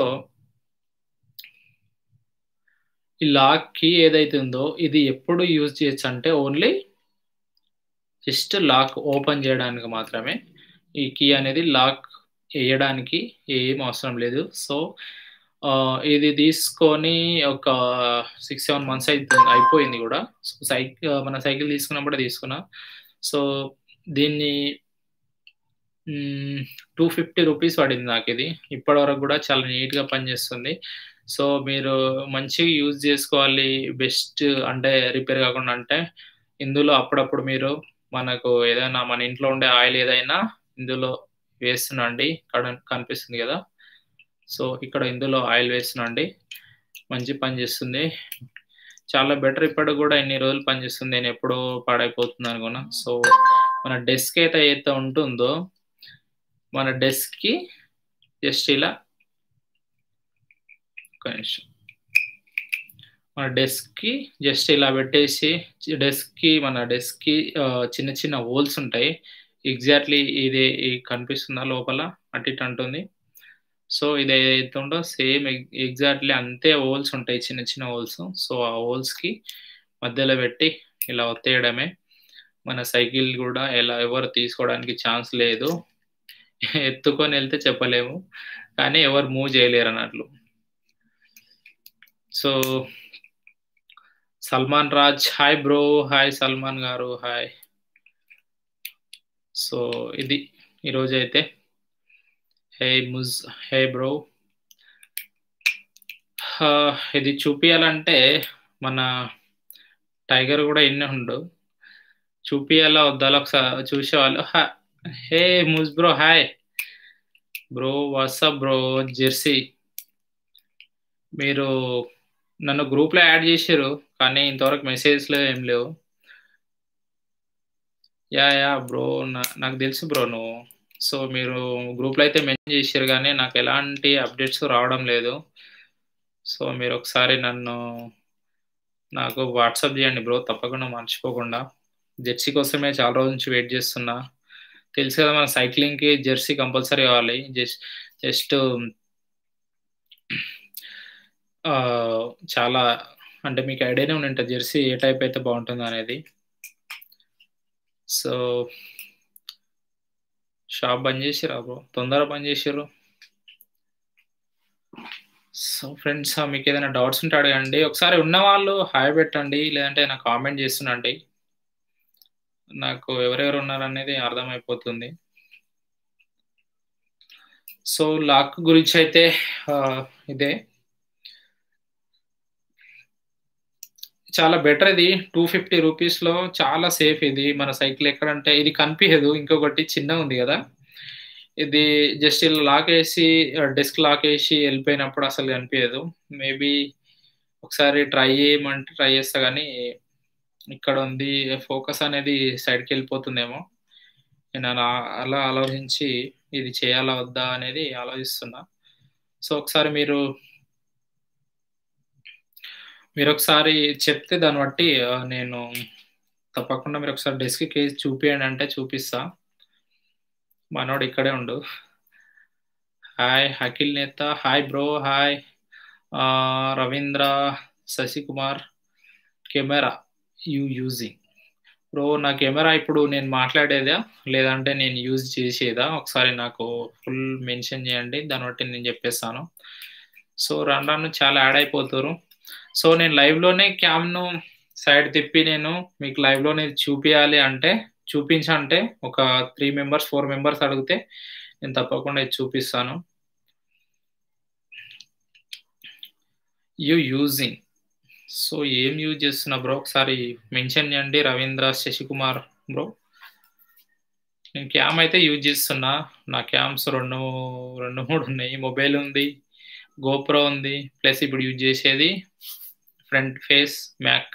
ఈ లాక్ కీ ఏదైతే ఉందో ఇది ఎప్పుడు యూజ్ చేయొచ్చంటే ఓన్లీ జస్ట్ లాక్ ఓపెన్ చేయడానికి మాత్రమే. ఈ కీ అనేది లాక్ ఎయడానికి ఏం అవసరం లేదు. సో, ఆహ్, ఇది తీసుకొని ఒక 6, 7 మంత్స్ అయితుంది అయిపోయింది గూడా. సో, సైక్ మన సైకిల్ తీసుకున్నప్పుడే తీసుకున్నా. సో, దీన్ని హ్మ్. 250 రూపీస్ పడింది నాకిది. ఇప్పటి వరకు గూడా చాలా నీట్‌గా పనిచేస్తుంది. సో, మీరు మంచిగా యూజ్ చేసుకోవాలి. బెస్ట్ అంటే రిపేర్ కాకుండా అంటే ఇందులో అప్పుడప్పుడు మీరు మనకు ఏదైనా మన ఇంట్లో ఉండే ఆయిల్ ఏదైనా ఇందులో వేస్తునండి. కడ కనిపిస్తుంది గదా! సో, ఇక్కడ ఇందులో ఆయిల్ వేస్తునండి. మంచి పని చేస్తుంది. చాలా బెటర్ ఇప్పటికి గూడా ఇన్ని రోజులు పనిచేస్తుంది. నేనెప్పుడో పాడైపోతుంది అనుకున్నా. సో, మన డెస్క్ అయితే ఏదైతే ఉంటుందో మన డెస్క్కి జస్ట్ ఇలా ఒక నిమిషం మన డెస్క్కి జస్ట్ ఇలా పెట్టేసి డెస్క్కి మన డెస్క్కి చిన్న చిన్న హోల్స్ ఉంటాయి ఎగ్జాక్ట్లీ ఇది కనిపిస్తుందా లోపల అటు ఇటు అంటుంది సో ఇది ఏదైతే ఉందో సేమ్ ఎగ్జాక్ట్లీ అంతే హోల్స్ ఉంటాయి చిన్న చిన్న హోల్స్ సో ఆ హోల్స్కి మధ్యలో పెట్టి ఇలా ఒత్తేయడమే మన సైకిల్ కూడా ఎలా ఎవరు తీసుకోవడానికి ఛాన్స్ లేదు ఎత్తుకొని వెళ్తే చెప్పలేము కానీ ఎవరు మూవ్ చేయలేరు అన్నట్లు so Salman Raj hi bro hi Salman garu hi so ఇది ఈరోజు అయితే హే ముజ్ హే బ్రో ఇది చూపించాలంటే మన టైగర్ కూడా ఎన్ని ఉండు చూపియాలా వద్దాలో ఒకసారి చూసేవాళ్ళు హే ముజ్ bro hi bro what's up bro jersey మీరు నన్ను గ్రూప్లో యాడ్ చేసారు కానీ ఇంతవరకు మెసేజ్లో ఏం లేవు యా యా బ్రో నాకు తెలుసు బ్రో నువ్వు సో మీరు గ్రూప్లో అయితే మెన్షన్ చేశారు కానీ నాకు ఎలాంటి అప్డేట్స్ రావడం లేదు సో మీరు ఒకసారి నన్ను నాకు వాట్సాప్ చేయండి బ్రో తప్పకుండా మర్చిపోకుండా జెర్సీ కోసమే చాలా రోజుల నుంచి వెయిట్ చేస్తున్నా తెలుసు కదా మన సైక్లింగ్కి జెర్సీ కంపల్సరీ కావాలి జస్ట్ జస్ట్ చాలా అంటే మీకు ఐడియానే ఉండింటుంది జెర్సీ ఏ టైప్ అయితే బాగుంటుందో అనేది సో షాప్ బంద్ చేసిరా బ్రో తొందరగా బంద్ చేసారు సో ఫ్రెండ్స్ మీకు ఏదైనా డౌట్స్ ఉంటే అడగండి ఒకసారి ఉన్న వాళ్ళు హాయ్ పెట్టండి లేదంటే నాకు కామెంట్ చేస్తుండండి నాకు ఎవరెవరు ఉన్నారనేది అర్థమైపోతుంది సో లాక్ గురించి అయితే ఇదే చాలా బెటర్ ఇది టూ ఫిఫ్టీ రూపీస్లో చాలా సేఫ్ ఇది మన సైకిల్ ఎక్కడంటే ఇది కనిపించదు ఇంకొకటి చిన్న ఉంది కదా ఇది జస్ట్ ఇలా లాక్ వేసి డెస్క్ లాక్ వేసి వెళ్ళిపోయినప్పుడు అసలు కనిపించదు మేబీ ఒకసారి ట్రై చేయమంటే ట్రై చేస్తా కానీ ఇక్కడ ఉంది ఫోకస్ అనేది సైడ్కి వెళ్ళిపోతుందేమో నేను అలా అలా ఆలోచించి ఇది చేయాలా వద్దా అనేది ఆలోచిస్తున్నా సో ఒకసారి మీరు మీరు ఒకసారి చెప్తే దాన్ని బట్టి నేను తప్పకుండా మీరు ఒకసారి డెస్క్ కేసు చూపియండి అంటే చూపిస్తా మనోడు ఇక్కడే ఉండు హాయ్ అఖిల్ నేత hi bro hi Ravindra Sasikumar camera you using bro నా కెమెరా ఇప్పుడు నేను మాట్లాడేదా లేదంటే నేను యూజ్ చేసేదా ఒకసారి నాకు ఫుల్ మెన్షన్ చేయండి దాన్ని బట్టి నేను చెప్పేస్తాను సో రన్ రన్ చాలా యాడ్ అయిపోతారు సో నేను లైవ్లోనే క్యామ్ను సైడ్ తిప్పి నేను మీకు లైవ్లోనే చూపించాలి అంటే చూపించంటే ఒక త్రీ మెంబర్స్ ఫోర్ మెంబర్స్ అడిగితే నేను తప్పకుండా ఇది చూపిస్తాను యూ యూజింగ్ సో ఏం యూజ్ చేస్తున్నా బ్రో ఒకసారి మెన్షన్ చేయండి రవీంద్ర శశికుమార్ బ్రో నేను క్యామ్ అయితే యూజ్ చేస్తున్నా నా క్యామ్స్ రెండు రెండు మూడు ఉన్నాయి మొబైల్ ఉంది గోప్రో ఉంది ప్లస్ ఇప్పుడు యూజ్ చేసేది ఫ్రంట్ ఫేస్ మ్యాక్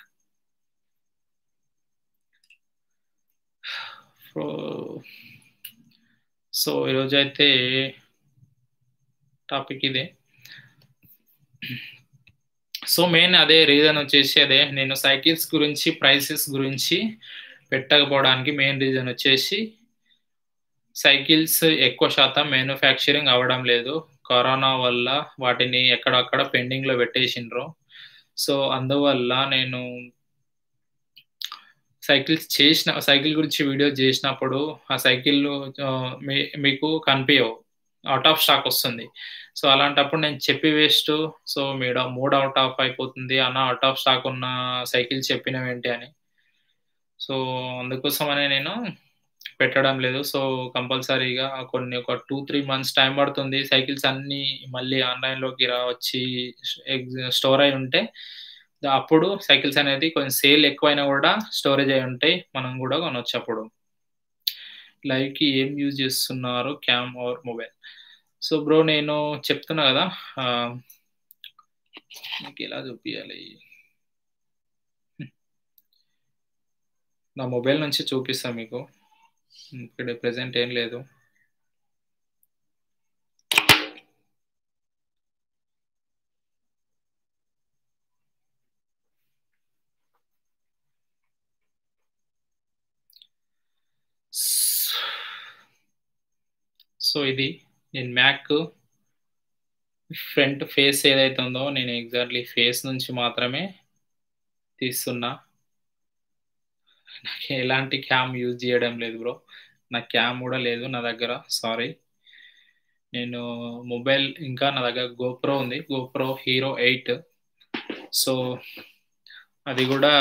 సో ఈరోజు అయితే టాపిక్ ఇదే సో మెయిన్ అదే రీజన్ వచ్చేసి అదే నేను సైకిల్స్ గురించి ప్రైసెస్ గురించి పెట్టకపోవడానికి మెయిన్ రీజన్ వచ్చేసి సైకిల్స్ ఎక్కువ శాతం మ్యానుఫ్యాక్చరింగ్ అవ్వడం లేదు కరోనా వల్ల వాటిని ఎక్కడక్కడ పెండింగ్లో పెట్టేసిండ్రు సో అందువల్ల నేను సైకిల్స్ చేసిన సైకిల్ గురించి వీడియో చేసినప్పుడు ఆ సైకిల్ మీకు కనిపించవు అవుట్ ఆఫ్ స్టాక్ వస్తుంది సో అలాంటప్పుడు నేను చెప్పి వేస్ట్ సో మీడ మూడ్ అవుట్ ఆఫ్ అయిపోతుంది అన్న అవుట్ ఆఫ్ స్టాక్ ఉన్న సైకిల్ చెప్పినవేంటి అని సో అందుకోసమనే నేను పెట్టడం లేదు సో కంపల్సరీగా కొన్ని ఒక టూ త్రీ మంత్స్ టైం పడుతుంది సైకిల్స్ అన్నీ మళ్ళీ ఆన్లైన్లోకి రా వచ్చి స్టోర్ అయి ఉంటే అప్పుడు సైకిల్స్ అనేది కొంచెం సేల్ ఎక్కువైనా కూడా స్టోరేజ్ అయి ఉంటాయి మనం కూడా కొనవచ్చు అప్పుడు లైవ్కి ఏం యూజ్ చేస్తున్నారు cam or mobile so bro నేను చెప్తున్నా కదా మీకు ఎలా చూపించాలి నా మొబైల్ నుంచి చూపిస్తాను మీకు ఇక్కడ ప్రెజెంట్ ఏం లేదు సో ఇది నేను మ్యాక్ ఫ్రంట్ ఫేస్ ఏదైతే ఉందో నేను ఎగ్జాక్ట్లీ ఫేస్ నుంచి మాత్రమే తీస్తున్నా నాకు ఎలాంటి క్యామ్ యూజ్ చేయడం లేదు బ్రో నా క్యామ్ కూడా లేదు నా దగ్గర సారీ నేను మొబైల్ ఇంకా నా దగ్గర గోప్రో ఉంది గోప్రో హీరో ఎయిట్ సో అది కూడా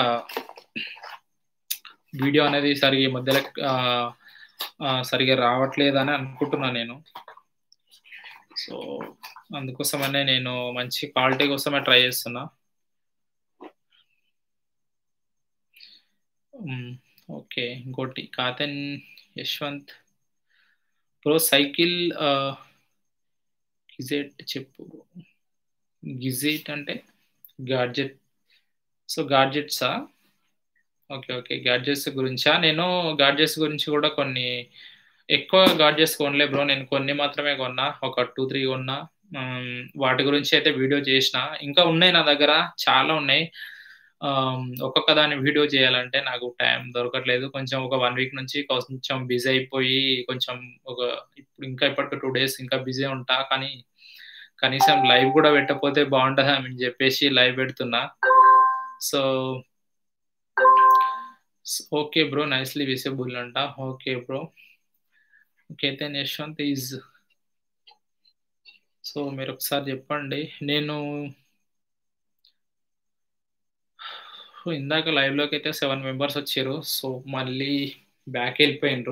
వీడియో అనేది సరిగా ఈ మధ్యలో ఆ, ఆ, సరిగా రావట్లేదని అనుకుంటున్నా నేను సో అందుకోసమనే నేను మంచి క్వాలిటీ కోసమే ట్రై చేస్తున్నా మ్, ఓకే ఇంకోటి కాతన్ యశ్వంత్ ప్రో సైకిల్ ఆ, గిజెట్ చెప్పు గిజెట్ అంటే గాడ్జెట్ సో గాడ్జెట్సా ఓకే ఓకే గాడ్జెట్స్ గురించా నేను గాడ్జెట్స్ గురించి కూడా కొన్ని ఎక్కువ గాడ్జెట్స్ కొనలే బ్రో నేను కొన్ని మాత్రమే కొన్నా ఒక టూ త్రీ కొన్నా ఉమ్, వాటి గురించి అయితే వీడియో చేసిన ఇంకా ఉన్నాయి నా దగ్గర చాలా ఉన్నాయి ఆమ్, ఒక్కొక్క దాని వీడియో చేయాలంటే నాకు టైం దొరకట్లేదు కొంచెం ఒక వన్ వీక్ నుంచి కొంచెం బిజీ అయిపోయి కొంచెం ఒక ఇప్పుడు ఇంకా ఇప్పటికి టూ డేస్ ఇంకా బిజీ ఉంటా కానీ కనీసం లైవ్ కూడా పెట్టకపోతే బాగుంటుంది అని చెప్పేసి లైవ్ పెడుతున్నా so okay bro nicely visible అంట okay bro okay then Yashwant is so మీరు ఒకసారి చెప్పండి నేను ఇందాక లైవ్ లోకి అయితే సెవెన్ మెంబర్స్ వచ్చారు సో మళ్ళీ బ్యాక్ వెళ్ళిపోయినరు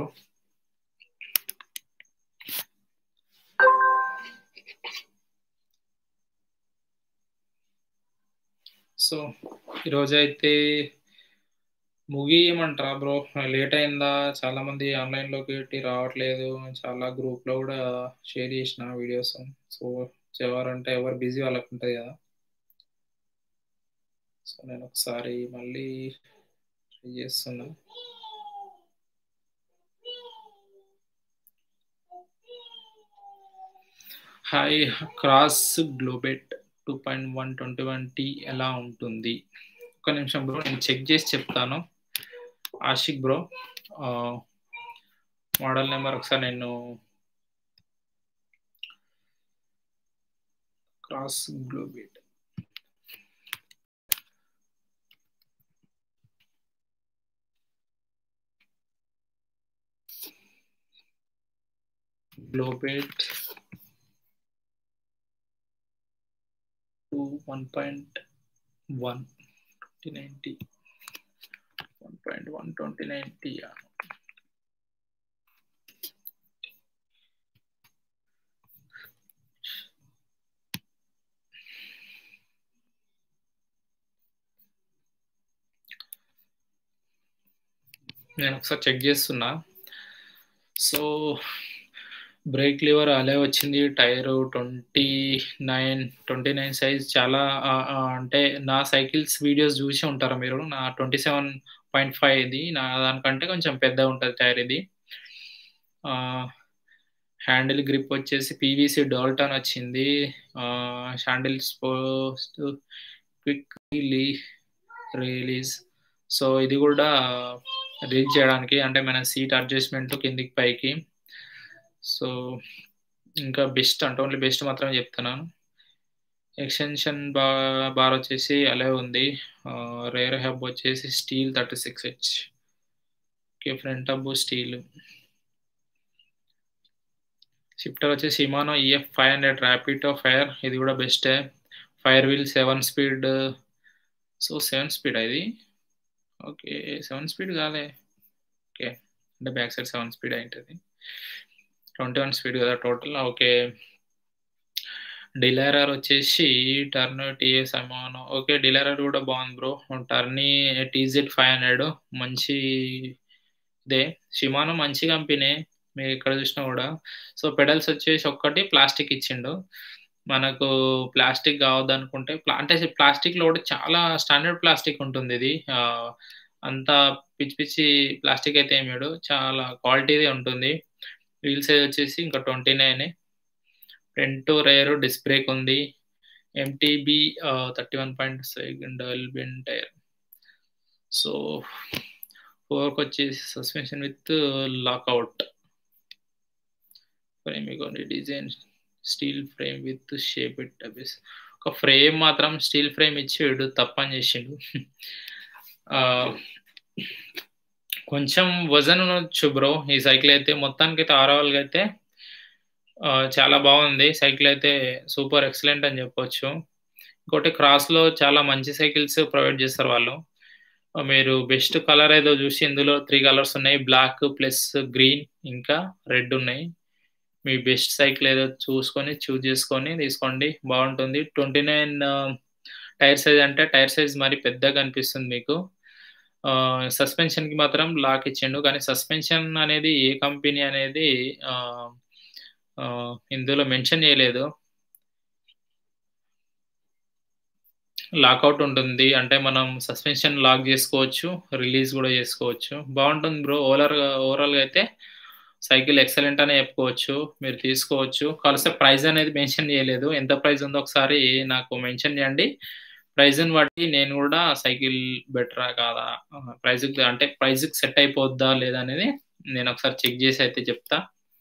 సో ఈరోజు అయితే ముగియమంటారా బ్రో లేట్ అయిందా చాలా మంది ఆన్లైన్ లోకి పెట్టి రావట్లేదు చాలా గ్రూప్ లో కూడా షేర్ చేసిన వీడియోస్ సో ఎవరంటే ఎవరు బిజీ వాళ్ళకి ఉంటుంది కదా సో నేను ఒకసారి మళ్ళీ ట్రై చేస్తున్నా హాయ్ క్రాస్ గ్లోబెట్ two point one twenty one T ఎలా ఉంటుంది ఒక నిమిషం బ్రో నేను చెక్ చేసి చెప్తాను ఆషిక్ బ్రో మోడల్ నెంబర్ ఒకసారి నేను క్రాస్ గ్లోబెట్ గ్లోబెట్ two one point one twenty ninety one point one twenty ninety నేను ఒకసారి చెక్ చేస్తున్నా సో బ్రేక్ లివర్ అలే వచ్చింది tyre twenty nine twenty nine size చాలా ఆ, ఆ, అంటే నా సైకిల్స్ వీడియోస్ చూసి ఉంటారా మీరు నా ట్వంటీ సెవెన్ పాయింట్ ఫైవ్ ఇది నా దానికంటే కొంచెం పెద్దగా ఉంటుంది టైర్ ఇది హ్యాండిల్ గ్రిప్ వచ్చేసి పీవీసీ డాల్టన్ వచ్చింది handle post quick release so ఇది కూడా రీచ్ చేయడానికి అంటే మన సీట్ అడ్జస్ట్మెంట్ కిందికి పైకి సో ఇంకా బెస్ట్ అంటే ఓన్లీ బెస్ట్ మాత్రమే చెప్తున్నాను ఎక్స్టెన్షన్ బా బార్ వచ్చేసి అలా ఉంది రేర్ హబ్ వచ్చేసి steel thirty six H okay front hub steel shifter వచ్చేసి Shimano EF five hundred rapid fire ఇది కూడా బెస్టే fire wheel seven speed so seven speed ఇది ఓకే సెవెన్ స్పీడ్ కాదే ఓకే అంటే బ్యాక్ సైడ్ సెవెన్ స్పీడ్ అయింటుంది ట్వంటీ వన్ స్పీడ్ కదా టోటల్ ఓకే డిలైరర్ వచ్చేసి Tourney TS Shimano okay derailleur కూడా బాగుంది bro Tourney TZ five hundred మంచి ఇదే షిమానో మంచి కంపెనీ మీరు ఇక్కడ చూసినా కూడా సో పెడల్స్ వచ్చేసి ఒక్కటి ప్లాస్టిక్ ఇచ్చిండు మనకు ప్లాస్టిక్ కావద్దు అనుకుంటే ప్లా అంటే ప్లాస్టిక్ లో కూడా చాలా స్టాండర్డ్ ప్లాస్టిక్ ఉంటుంది ఇది అంతా పిచ్చి పిచ్చి ప్లాస్టిక్ అయితే ఏమాడు చాలా క్వాలిటీదే ఉంటుంది వీల్ సైజ్ వచ్చేసి ఇంకా twenty nine front rear disc brake ఉంది MTB thirty one point second బిన్ టైర్ సో ఫోర్క్ వచ్చేసి సస్పెన్షన్ విత్ లాక్అవుట్ ఫ్రేమ్ ఇగోండి design steel frame with shape it అబీస్ ఒక ఫ్రేమ్ మాత్రం స్టీల్ ఫ్రేమ్ ఇచ్చి వీడు తప్పని చేసిండు కొంచెం వజన్ ఉండొచ్చు బ్రో ఈ సైకిల్ అయితే మొత్తానికి అయితే ఓవరాల్గా అయితే చాలా బాగుంది సైకిల్ అయితే సూపర్ ఎక్సలెంట్ అని చెప్పొచ్చు ఇంకోటి క్రాస్లో చాలా మంచి సైకిల్స్ ప్రొవైడ్ చేస్తారు వాళ్ళు మీరు బెస్ట్ కలర్ ఏదో చూసి ఇందులో త్రీ కలర్స్ ఉన్నాయి బ్లాక్ ప్లస్ గ్రీన్ ఇంకా రెడ్ ఉన్నాయి మీ బెస్ట్ సైకిల్ ఏదో చూసుకొని చూజ్ చేసుకొని తీసుకోండి బాగుంటుంది ట్వంటీ నైన్ టైర్ సైజ్ అంటే టైర్ సైజ్ మరి పెద్దగా అనిపిస్తుంది మీకు సస్పెన్షన్కి మాత్రం లాక్ ఇచ్చిండు కానీ సస్పెన్షన్ అనేది ఏ కంపెనీ అనేది ఇందులో మెన్షన్ చేయలేదు లాక్అవుట్ ఉంటుంది అంటే మనం సస్పెన్షన్ లాక్ చేసుకోవచ్చు రిలీజ్ కూడా చేసుకోవచ్చు బాగుంటుంది బ్రో ఓవర్ ఓవరాల్గా అయితే సైకిల్ ఎక్సలెంట్ అనే చెప్పుకోవచ్చు మీరు తీసుకోవచ్చు కలిసే ప్రైస్ అనేది మెన్షన్ చేయలేదు ఎంత ప్రైస్ ఉందో ఒకసారి నాకు మెన్షన్ చేయండి ప్రైజ్ని బట్టి నేను కూడా సైకిల్ బెటరా కాదా ప్రైజ్ అంటే ప్రైజ్కి సెట్ అయిపోద్దా లేదా అనేది నేను ఒకసారి చెక్ చేసి అయితే చెప్తా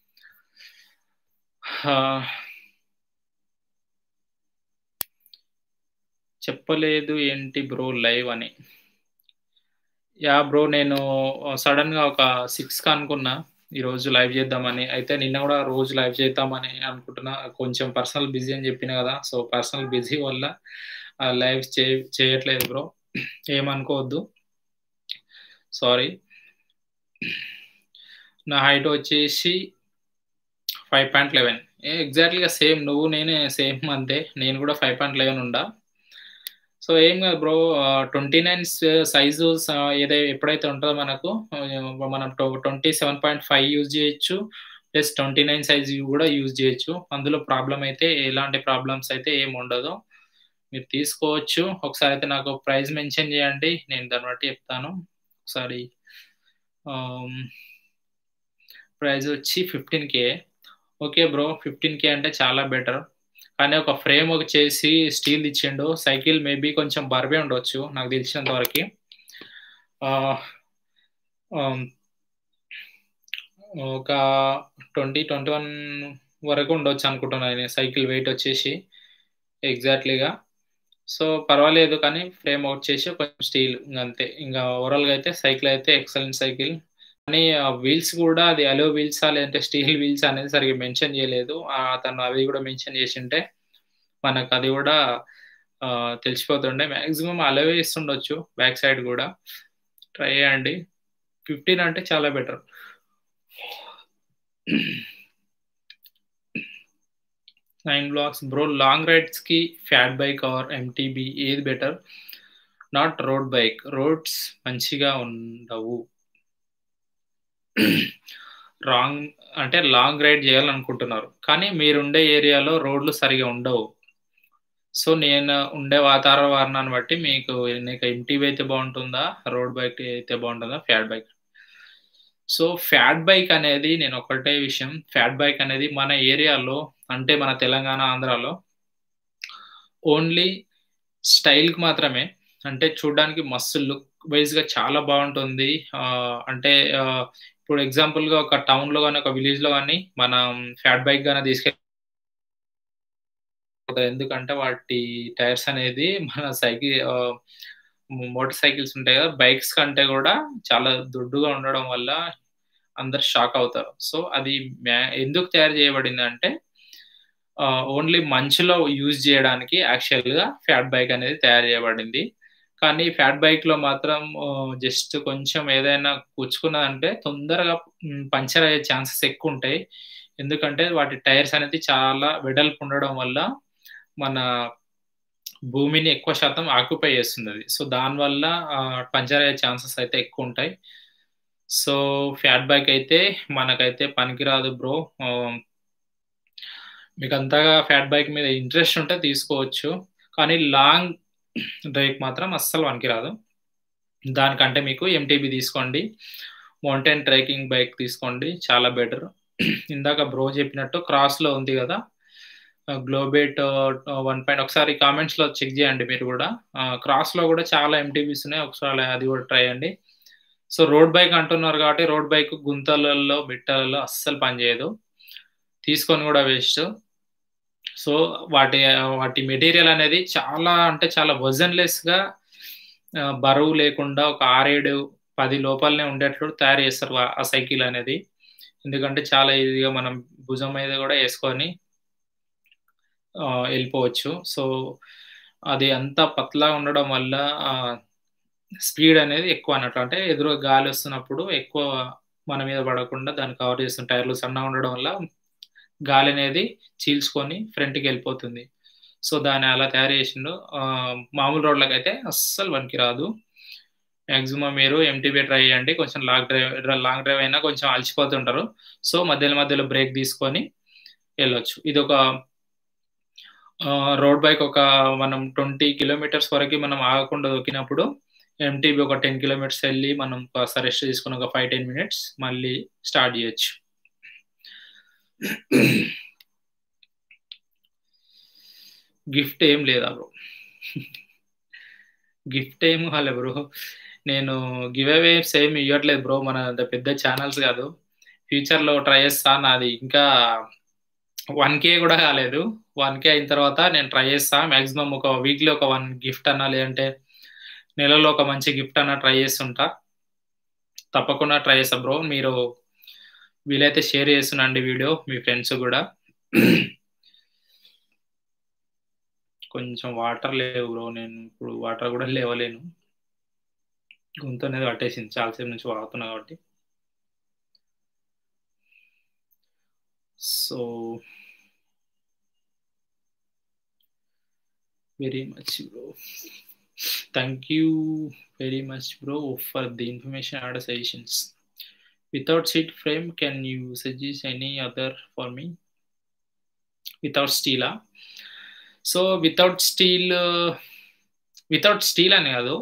చెప్పలేదు ఏంటి బ్రో లైవ్ అని యా బ్రో నేను సడన్గా ఒక సిక్స్కి అనుకున్నా ఈరోజు లైవ్ చేద్దామని అయితే నిన్న కూడా రోజు లైవ్ చేద్దామని అనుకుంటున్నా కొంచెం పర్సనల్ బిజీ అని చెప్పిన కదా సో పర్సనల్ బిజీ వల్ల లైవ్ చే చేయట్లేదు బ్రో ఏమనుకోవద్దు సారీ నా హైట్ వచ్చేసి ఫైవ్ పాయింట్ లెవెన్ ఎగ్జాక్ట్లీగా సేమ్ నువ్వు నేనే సేమ్ అంతే నేను కూడా ఫైవ్ పాయింట్ లెవెన్ ఉండా సో ఏం కాదు బ్రో ట్వంటీ నైన్ సైజు ఏదైతే ఎప్పుడైతే ఉంటుందో మనకు మనం twenty seven point five use చేయొచ్చు ప్లస్ ట్వంటీ నైన్ సైజ్ కూడా యూజ్ చేయొచ్చు అందులో ప్రాబ్లం అయితే ఎలాంటి ప్రాబ్లమ్స్ అయితే ఏం ఉండదు మీరు తీసుకోవచ్చు ఒకసారి అయితే నాకు ప్రైస్ మెన్షన్ చేయండి నేను దాన్ని బట్టి చెప్తాను ఒకసారి ప్రైస్ వచ్చి fifteen K okay bro fifteen K అంటే చాలా బెటర్ కానీ ఒక ఫ్రేమ్ చేసి స్టీల్ ఇచ్చిండు సైకిల్ మేబీ కొంచెం బర్వే ఉండొచ్చు నాకు తెలిసినంత వరకు ఒక ట్వంటీ ట్వంటీ వన్ వరకు ఉండొచ్చు అనుకుంటున్నాను నేను సైకిల్ వెయిట్ వచ్చేసి ఎగ్జాక్ట్లీగా సో పర్వాలేదు కానీ ఫ్రేమ్ అవుట్ చేసి కొంచెం స్టీల్ అంతే ఇంకా ఓవరాల్గా అయితే సైకిల్ అయితే ఎక్సలెంట్ సైకిల్ కానీ వీల్స్ కూడా అది అలో వీల్సా లేదంటే స్టీల్ వీల్స్ అనేది సరిగ్గా మెన్షన్ చేయలేదు అతను అవి కూడా మెన్షన్ చేసింటే మనకు అది కూడా తెలిసిపోతుండే మ్యాక్సిమం అలవే ఇస్తుండొచ్చు బ్యాక్ సైడ్ కూడా ట్రై చేయండి ఫిఫ్టీన్ అంటే చాలా better nine blocks bro long rides కి ఫ్యాట్ బైక్ ఆర్ ఎంటీబీ ఏది better not road bike roads మంచిగా ఉండవు రాంగ్ అంటే లాంగ్ రైడ్ చేయాలనుకుంటున్నారు కానీ మీరుండే ఏరియాలో రోడ్లు సరిగా ఉండవు సో నేను ఉండే వాతావరణాన్ని బట్టి మీకు నీకు ఎంటీవీ అయితే బాగుంటుందా రోడ్ బైక్ అయితే బాగుంటుందా fat bike so fat bike అనేది నేను ఒకటే విషయం ఫ్యాట్ బైక్ అనేది మన ఏరియాలో అంటే మన తెలంగాణ ఆంధ్రాలో ఓన్లీ స్టైల్కి మాత్రమే అంటే చూడడానికి మస్తు లుక్ వైజ్గా చాలా బాగుంటుంది అంటే ఇప్పుడు ఎగ్జాంపుల్గా ఒక టౌన్లో కానీ ఒక విలేజ్లో కానీ మనం ఫ్యాట్ బైక్ కానీ తీసుకెళ్ళి ఎందుకంటే వాటి టైర్స్ అనేది మన సైకిల్ మోటార్ సైకిల్స్ ఉంటాయి కదా బైక్స్ కంటే కూడా చాలా దొడ్డుగా ఉండడం వల్ల అందరు షాక్ అవుతారు సో అది ఎందుకు తయారు చేయబడింది అంటే ఓన్లీ మంచులో యూజ్ చేయడానికి యాక్చువల్గా ఫ్యాట్ బైక్ అనేది తయారు చేయబడింది కానీ ఫ్యాట్ బైక్లో మాత్రం జస్ట్ కొంచెం ఏదైనా కూర్చుకున్నదంటే తొందరగా పంచర్ అయ్యే ఛాన్సెస్ ఎక్కువ ఉంటాయి ఎందుకంటే వాటి టైర్స్ అనేది చాలా వెడల్పు ఉండడం వల్ల మన భూమిని ఎక్కువ శాతం ఆక్యుపై చేస్తుంది అది సో దానివల్ల పంచర్ అయ్యే ఛాన్సెస్ అయితే ఎక్కువ ఉంటాయి సో ఫ్యాట్ బైక్ అయితే మనకైతే పనికిరాదు బ్రో మీకు అంతగా ఫ్యాట్ బైక్ మీద ఇంట్రెస్ట్ ఉంటే తీసుకోవచ్చు కానీ లాంగ్ డ్రైవ్ మాత్రం అస్సలు పనికిరాదు దానికంటే మీకు ఎంటీబీ తీసుకోండి మౌంటైన్ ట్రెక్కింగ్ బైక్ తీసుకోండి చాలా బెటర్ ఇందాక బ్రో చెప్పినట్టు క్రాస్లో ఉంది కదా గ్లోబేట్ వన్ పాయింట్ ఒకసారి కామెంట్స్లో చెక్ చేయండి మీరు కూడా క్రాస్లో కూడా చాలా ఎంటీబీస్ ఉన్నాయి ఒకసారి అది కూడా ట్రై అండి సో రోడ్ బైక్ అంటున్నారు కాబట్టి రోడ్ బైక్ గుంతలలో బిట్టలలో అస్సలు పనిచేయదు తీసుకొని కూడా వేస్ట్ సో వాటి వాటి మెటీరియల్ అనేది చాలా అంటే చాలా వజన్లెస్గా బరువు లేకుండా ఒక ఆరేడు పది లోపలనే ఉండేట్లు తయారు చేస్తారు ఆ సైకిల్ అనేది ఎందుకంటే చాలా ఈజీగా మనం భుజం మీద కూడా వేసుకొని వెళ్ళిపోవచ్చు సో అది అంతా పతలా ఉండడం వల్ల స్పీడ్ అనేది ఎక్కువ అన్నట్లు అంటే ఎదురు గాలి వస్తున్నప్పుడు ఎక్కువ మన మీద పడకుండా దాన్ని కవర్ చేస్తున్న టైర్లు సన్నగా ఉండడం వల్ల గాలి అనేది చీల్చుకొని ఫ్రంట్కి వెళ్ళిపోతుంది సో దాన్ని అలా తయారు చేసిండు మామూలు రోడ్లకు అయితే అస్సలు పనికి రాదు మ్యాక్సిమం మీరు ఎంటీబీ ట్రై చేయండి కొంచెం లాంగ్ డ్రైవ్ లాంగ్ డ్రైవ్ అయినా కొంచెం అలసిపోతుంటారు సో మధ్యలో మధ్యలో బ్రేక్ తీసుకొని వెళ్ళొచ్చు ఇది ఒక రోడ్ బైక్ ఒక మనం ట్వంటీ కిలోమీటర్స్ వరకు మనం ఆగకుండా దొక్కినప్పుడు ఎంటీబీ ఒక టెన్ కిలోమీటర్స్ వెళ్ళి మనం కాస్త రెస్ట్ తీసుకుని ఒక ఫైవ్ టెన్ మినిట్స్ మళ్ళీ స్టార్ట్ చేయొచ్చు గిఫ్ట్ ఏం లేదా బ్రో గిఫ్ట్ ఏం కాలే బ్రో నేను గివ్ అవేస్ ఏం ఇవ్వట్లేదు బ్రో మన అంత పెద్ద ఛానల్స్ కాదు ఫ్యూచర్లో ట్రై చేస్తా నాది ఇంకా వన్ కే కూడా కాలేదు వన్ కే అయిన తర్వాత నేను ట్రై చేస్తా మాక్సిమం ఒక వీక్లీ ఒక వన్ గిఫ్ట్ అన్నా లేదంటే నెలలో ఒక మంచి గిఫ్ట్ అన్నా ట్రై చేస్తుంటా తప్పకుండా ట్రై చేస్తా బ్రో మీరు వీలైతే షేర్ చేస్తున్నాండి వీడియో మీ ఫ్రెండ్స్ కూడా కొంచెం వాటర్ లేవు బ్రో నేను ఇప్పుడు వాటర్ కూడా లేవలేను గొంతు అనేది పట్టేసింది చాలాసేపు నుంచి వాడుతున్నా కాబట్టి so very much bro thank you very much bro for the information and suggestions without seat frame can you suggest any other for me without స్టీలా so without steel without steel అని కాదు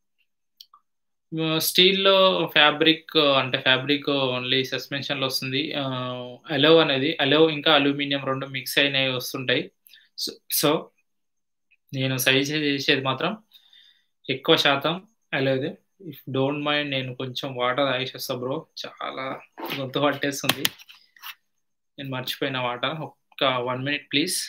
స్టీల్లో ఫ్యాబ్రిక్ అంటే ఫ్యాబ్రిక్ ఓన్లీ సస్పెన్షన్లో వస్తుంది అలో అనేది అలో ఇంకా అల్యూమినియం రెండు మిక్స్ అయినవి వస్తుంటాయి సో నేను సజెస్ట్ చేసేది మాత్రం ఎక్కువ శాతం అలోదే ఇఫ్ డోంట్ మైండ్ నేను కొంచెం వాటర్ తాగేసేస్తా బ్రో చాలా గొంతు పట్టేస్తుంది నేను మర్చిపోయిన వాటర్ ఒక్క వన్ మినిట్ ప్లీజ్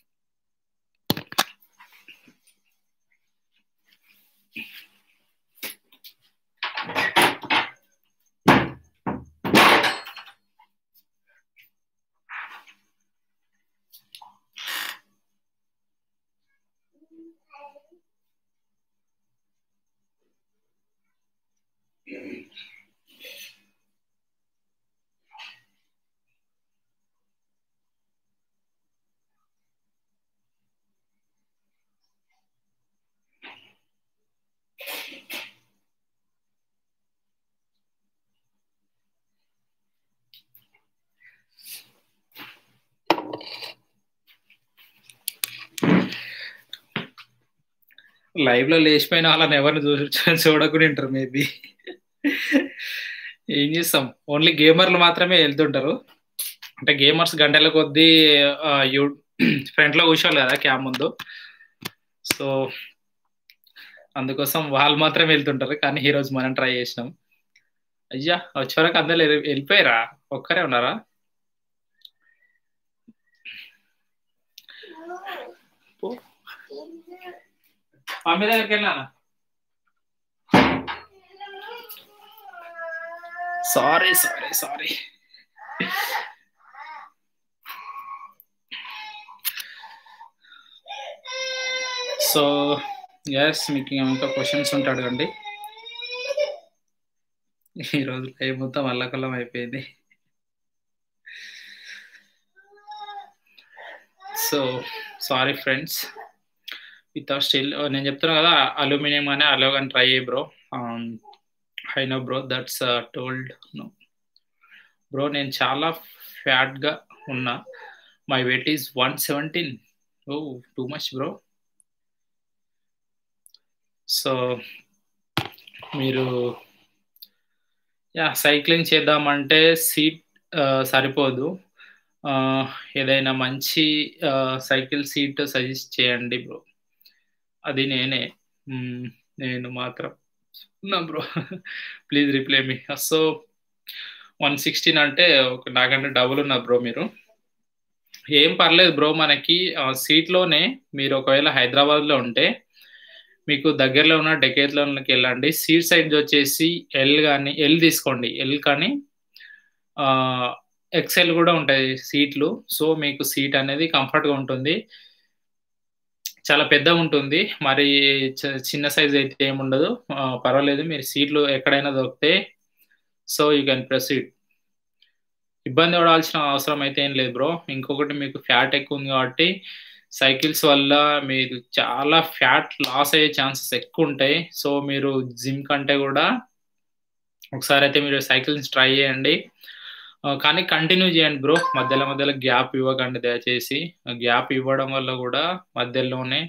లైవ్ లో లేచిపోయిన వాళ్ళని ఎవరిని చూ చూడకుండా ఉంటారు మేబీ ఏం చేస్తాం ఓన్లీ గేమర్లు మాత్రమే వెళ్తుంటారు అంటే గేమర్స్ గంటల కొద్దీ యూ ఫ్రంట్ లో కూర్చోవాలి కదా క్యామ్ ముందు సో అందుకోసం వాళ్ళు మాత్రమే వెళ్తుంటారు కానీ ఈ రోజు మనం ట్రై చేసినాం అయ్యా వచ్చే వరకు అందరు వెళ్ళిపోయారా ఒక్కరే ఉన్నారా మమ్మీ దగ్గరికి వెళ్ళానా sorry sorry sorry so yes మీకు ఇంకా క్వశ్చన్స్ ఉంటే అడగండి ఈరోజు లైవ్ మొత్తం అల్లకల్లం అయిపోయింది so sorry friends without steel నేను చెప్తున్నా కదా అల్యూమినియం అనే అలో కానీ ట్రై అయ్యి bro I know bro that's told no bro నేను చాలా ఫ్యాట్గా ఉన్నా my weight is one seventeen oh too much bro so మీరు యాహ్! సైక్లింగ్ చేద్దామంటే సీట్ ఆహ్, సరిపోదు. ఆహ్, ఏదైనా మంచి ఆహ్, సైకిల్ సీట్ సజెస్ట్ చేయండి బ్రో. అది నేనే. హ్మ్. నేను మాత్రం ఉన్నా bro. Please reply me. So, 116 అంటే ఒక నాకంటే డబుల్ ఉన్నారు బ్రో మీరు. ఏం పర్లేదు బ్రో మనకి ఆహ్, సీట్‌లోనే మీరు ఒకవేళ హైదరాబాద్‌లో ఉంటే, మీకు దగ్గరలో ఉన్న డెకాథ్లాన్‌కెళ్ళండి. సీట్ సైజ్ వచ్చేసి ఎల్ గాని ఎల్ తీసుకోండి. ఎల్ కానీ ఆహ్, ఎక్స్‌ఎల్ గూడా ఉంటాయి సీట్లు. సో, మీకు సీట్ అనేది కంఫర్ట్‌గా ఉంటుంది. చాలా పెద్దగుంటుంది. మరి చ చిన్న సైజ్ అయితే ఏముండదు. ఆహ్, పర్వాలేదు మీరు సీట్లు ఎక్కడైనా దొరుకుతాయి. So, you can proceed. ఇబ్బంది పడాల్సిన అవసరం అయితే ఏం లేదు బ్రో. ఇంకొకటి మీకు ఫ్యాట్ ఎక్కువుంది కాబట్టి, సైకిల్స్ వల్ల మీరు చాలా ఫ్యాట్ లాస్ అయ్యే ఛాన్సెస్ ఎక్కువుంటాయి. సో, మీరు జిమ్ కంటే గూడా ఒకసారైతే మీరు సైకిల్స్ ట్రై చేయండి. ఆహ్, కానీ కంటిన్యూ చేయండి బ్రో. మధ్యలో మధ్యలో గ్యాప్ ఇవ్వకండి దయచేసి. గ్యాప్ ఇవ్వడం వల్ల గూడా మధ్యలోనే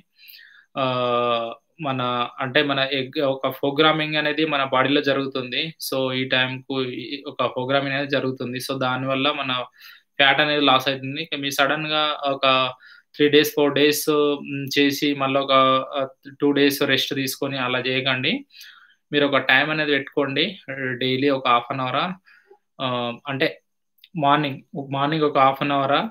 ఆహ్, మన అంటే మన ఎగ్ ఒక ప్రోగ్రామింగ్ అనేది మన బాడీలో జరుగుతుంది. సో, ఈ టైంకు ఈ ఒక ప్రోగ్రామింగ్ అనేది జరుగుతుంది. సో, దానివల్ల మన ఫ్యాట్ అనేది లాస్ అయితుంది. మీరు సడెన్‌గా ఒక 3 డేస్, 4 డేస్ హ్మ్, చేసి మళ్ళీ ఒక ఆహ్, 2 డేస్ రెస్ట్ తీసుకొని అలా చేయకండి. మీరు ఒక టైం అనేది పెట్టుకోండి. డైలీ ఒక హాఫ్ అన్ అవరా ఆహ్, అంటే మార్నింగ్, మార్నింగ్ ఒక హాఫ్ అన్ అవరా,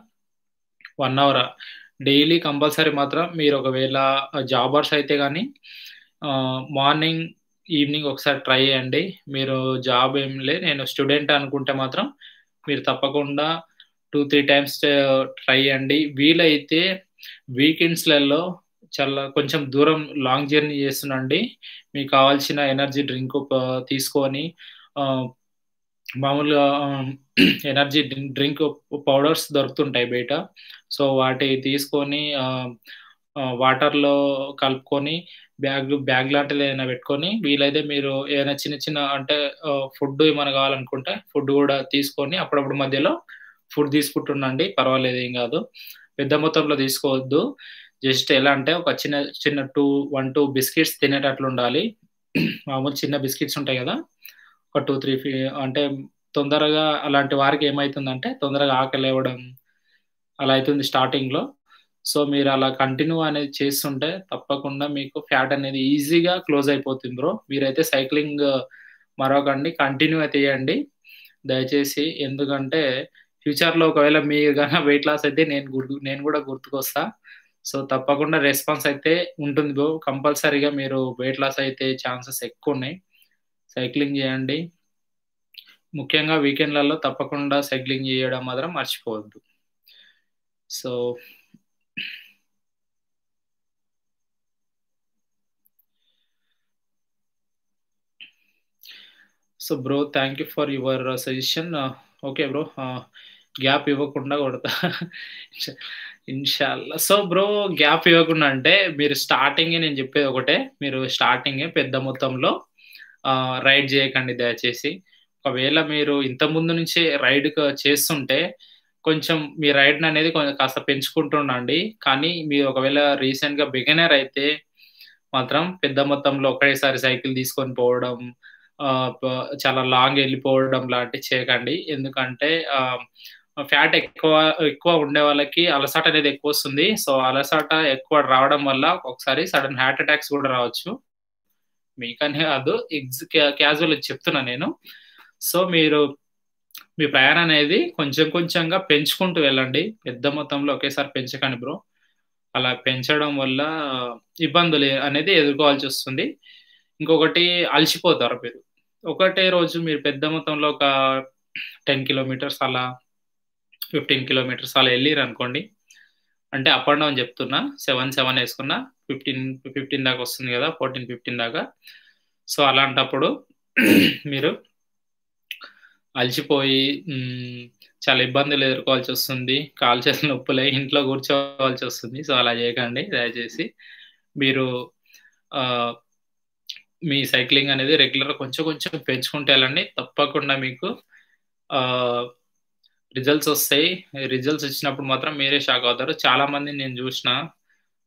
1 అవరా డైలీ కంపల్సరీ మాత్రం మీరు ఒకవేళ జాబర్స్ అయితే గాని ఆహ్, మార్నింగ్, ఈవినింగ్ ఒకసారి ట్రై చేయండి. మీరు జాబ్ ఏం లే నేను స్టూడెంట్ అనుకుంటే మాత్రం మీరు తప్పకుండా 2, 3 టైమ్స్ ట్రై చేయండి. వీలైతే వీకెండ్స్‌లలో చాలా కొంచెం దూరం లాంగ్ జర్నీ చేస్తున్నండి. మీకు కావాల్సిన ఎనర్జీ డ్రింక్ ప తీసుకొని ఆహ్, మామూలుగా ఆహ్, ఎనర్జీ డ్రిం డ్రింక్ పౌడర్స్ దొరుకుతుంటాయి బయట. సో, వాటివి తీసుకొని ఆహ్, ఆహ్, వాటర్‌లో కలుపుకొని బ్యాగ్ బ్యాగ్ లాంటిది ఏదైనా పెట్టుకొని వీలైతే మీరు ఏదైనా చిన్న చిన్న అంటే ఆహ్, ఫుడ్ ఏమైనా కావాలనుకుంటే ఫుడ్ గూడా తీసుకొని అప్పుడప్పుడు మధ్యలో ఫుడ్ తీసుకుంటుండండి. పర్వాలేదు ఏం గాదు. పెద్ద మొత్తంలో తీసుకోవద్దు. జస్ట్ ఎలా అంటే ఒక చిన్న చిన్న 2, 1, 2 బిస్కిట్స్ తినేటట్లుండాలి. మామూలు చిన్న బిస్కిట్స్ ఉంటాయి గదా! ఒక 2, 3 ఫి అంటే తొందరగా అలాంటి వారికి ఏమైతుందంటే తొందరగా ఆకలేవడం అలా అయితుంది స్టార్టింగ్‌లో. సో, మీరు అలా కంటిన్యూ అనేది చేస్తుంటే తప్పకుండా మీకు ఫ్యాట్ అనేది ఈజీగా క్లోజ్ అయిపోతుంది బ్రో. మీరైతే సైక్లింగ్ మరవకండి. కంటిన్యూ అయితే చేయండి. దయచేసి ఎందుకంటే ఫ్యూచర్‌లో ఒకవేళ మీరు గాన వెయిట్ లాస్ అయితే నేను గుర్తు నేను గూడా గుర్తుకొస్తా. సో, తప్పకుండా రెస్పాన్స్ అయితే ఉంటుంది బ్రో. కంపల్సరీగా మీరు వెయిట్ లాస్ అయితే ఛాన్సెస్ ఎక్కువున్నాయి. సైక్లింగ్ చేయండి. ముఖ్యంగా వీకెండ్‌లలో తప్పకుండా సైక్లింగ్ చేయడం మాత్రం మర్చిపోవద్దు. So so, bro thank you for your suggestion. Okay bro. ఆహ్, గ్యాప్ ఇవ్వకుండా కొడతా. ఇన్‌షాల్లా. సో, బ్రో గ్యాప్ ఇవ్వకుండా అంటే మీరు స్టార్టింగే నేను చెప్పేది ఒకటే. మీరు స్టార్టింగే పెద్ద మొత్తంలో ఆహ్, రైడ్ చేయకండి దయచేసి. ఒకవేళ మీరు ఇంతకుముందు నుంచే రైడ్ క చేస్తుంటే కొంచెం మీ రైడ్‌ననేది కొంచెం కాస్త పెంచుకుంటుండండి. కానీ మీరు ఒకవేళ రీసెంట్‌గా బిగినర్ అయితే మాత్రం పెద్ద మొత్తంలో ఒకేసారి సైకిల్ తీసుకొని పోవడం ఆహ్, ప చాలా లాంగ్ ఎళ్ళిపోవడం లాంటివి చేయకండి. ఎందుకంటే ఆహ్, ఫ్యాట్ ఎక్కువ ఎక్కువ ఉండే వాళ్ళకి అలసట అనేది ఎక్కువొస్తుంది. సో, అలసట ఎక్కువ రావడం వల్ల ఒక్కొక్కసారి సడెన్ హార్ట్ అటాక్స్ గూడా రావచ్చు. మీకనే కాదు ఎగ్జ్ క్యా క్యాజువల్‌గా చెప్తున్నా నేను. సో, మీరు మీ ప్రయాణం అనేది కొంచెం కొంచెంగా పెంచుకుంటూ వెళ్ళండి. పెద్ద మొత్తంలో ఒకేసారి పెంచకండి బ్రో. అలా పెంచడం వల్ల ఇబ్బందులు అనేది ఎదుర్కోవాల్సొస్తుంది. ఇంకొకటి అలసిపోతారు మీరు. ఒకటే రోజు మీరు పెద్ద మొత్తంలో ఒక 10 కిలోమీటర్స్ అలా 15 కిలోమీటర్స్ అలా ఎళ్ళిరనుకోండి. అంటే అప్ అండ్ డౌన్ చెప్తున్నా. 7, 7 ఏసుకున్న 15, 15 దాకా వస్తుంది గదా! 14, 15 దాకా. సో, అలాంటప్పుడు మీరు అలసిపోయి హ్మ్, చాలా ఇబ్బందులు ఎదుర్కోవాల్సొస్తుంది. కాళ్ళు చేతులు నొప్పులై ఇంట్లో కూర్చోవాల్సొస్తుంది. సో, అలా చేయకండి దయచేసి. మీరు ఆహ్, మీ సైక్లింగ్ అనేది రెగ్యులర్‌గా కొంచెం కొంచెం పెంచుకుంటూ ఎళ్ళండి. తప్పకుండా మీకు ఆహ్, రిజల్ట్స్ ఒస్తాయి. రిజల్ట్స్ వచ్చినప్పుడు మాత్రం మీరే షాక్ అవుతారు. చాలా మందిని నేను జూషిన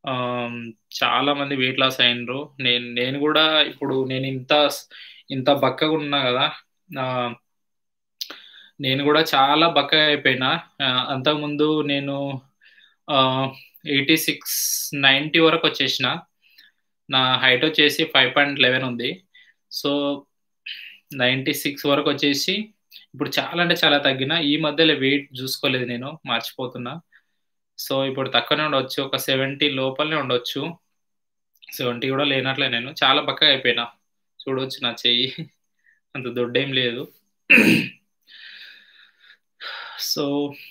ఆహ్, చాలా మంది వెయిట్ లాస్ అయిండ్రు. నేను నేను గూడా ఇప్పుడు నేను ఇంత స్ ఇంత బక్కగున్నా గదా! ఆహ్ నేను గూడా చాలా బక్కగా అయిపోయినా. ఆహ్, అంతకుముందు నేను ఆహ్, 86, 90 వరకొచ్చేసిన. నా హైట్ వచ్చేసి 5.11 ఉంది. సో, 96 వరకొచ్చేసి ఇప్పుడు చాలా అంటే చాలా తగ్గిన. ఈ మధ్యలో వెయిట్ జూసుకోలేదు నేను. మర్చిపోతున్నా. సో, ఇప్పుడు తక్కువనే ఉండొచ్చు. ఒక 70 లోపలనే ఉండొచ్చు. 70 గూడా లేనట్లే నేను. చాలా బక్కగా అయిపోయినా. చూడొచ్చు నా చెయ్యి. అంత దొడ్డేం లేదు. సో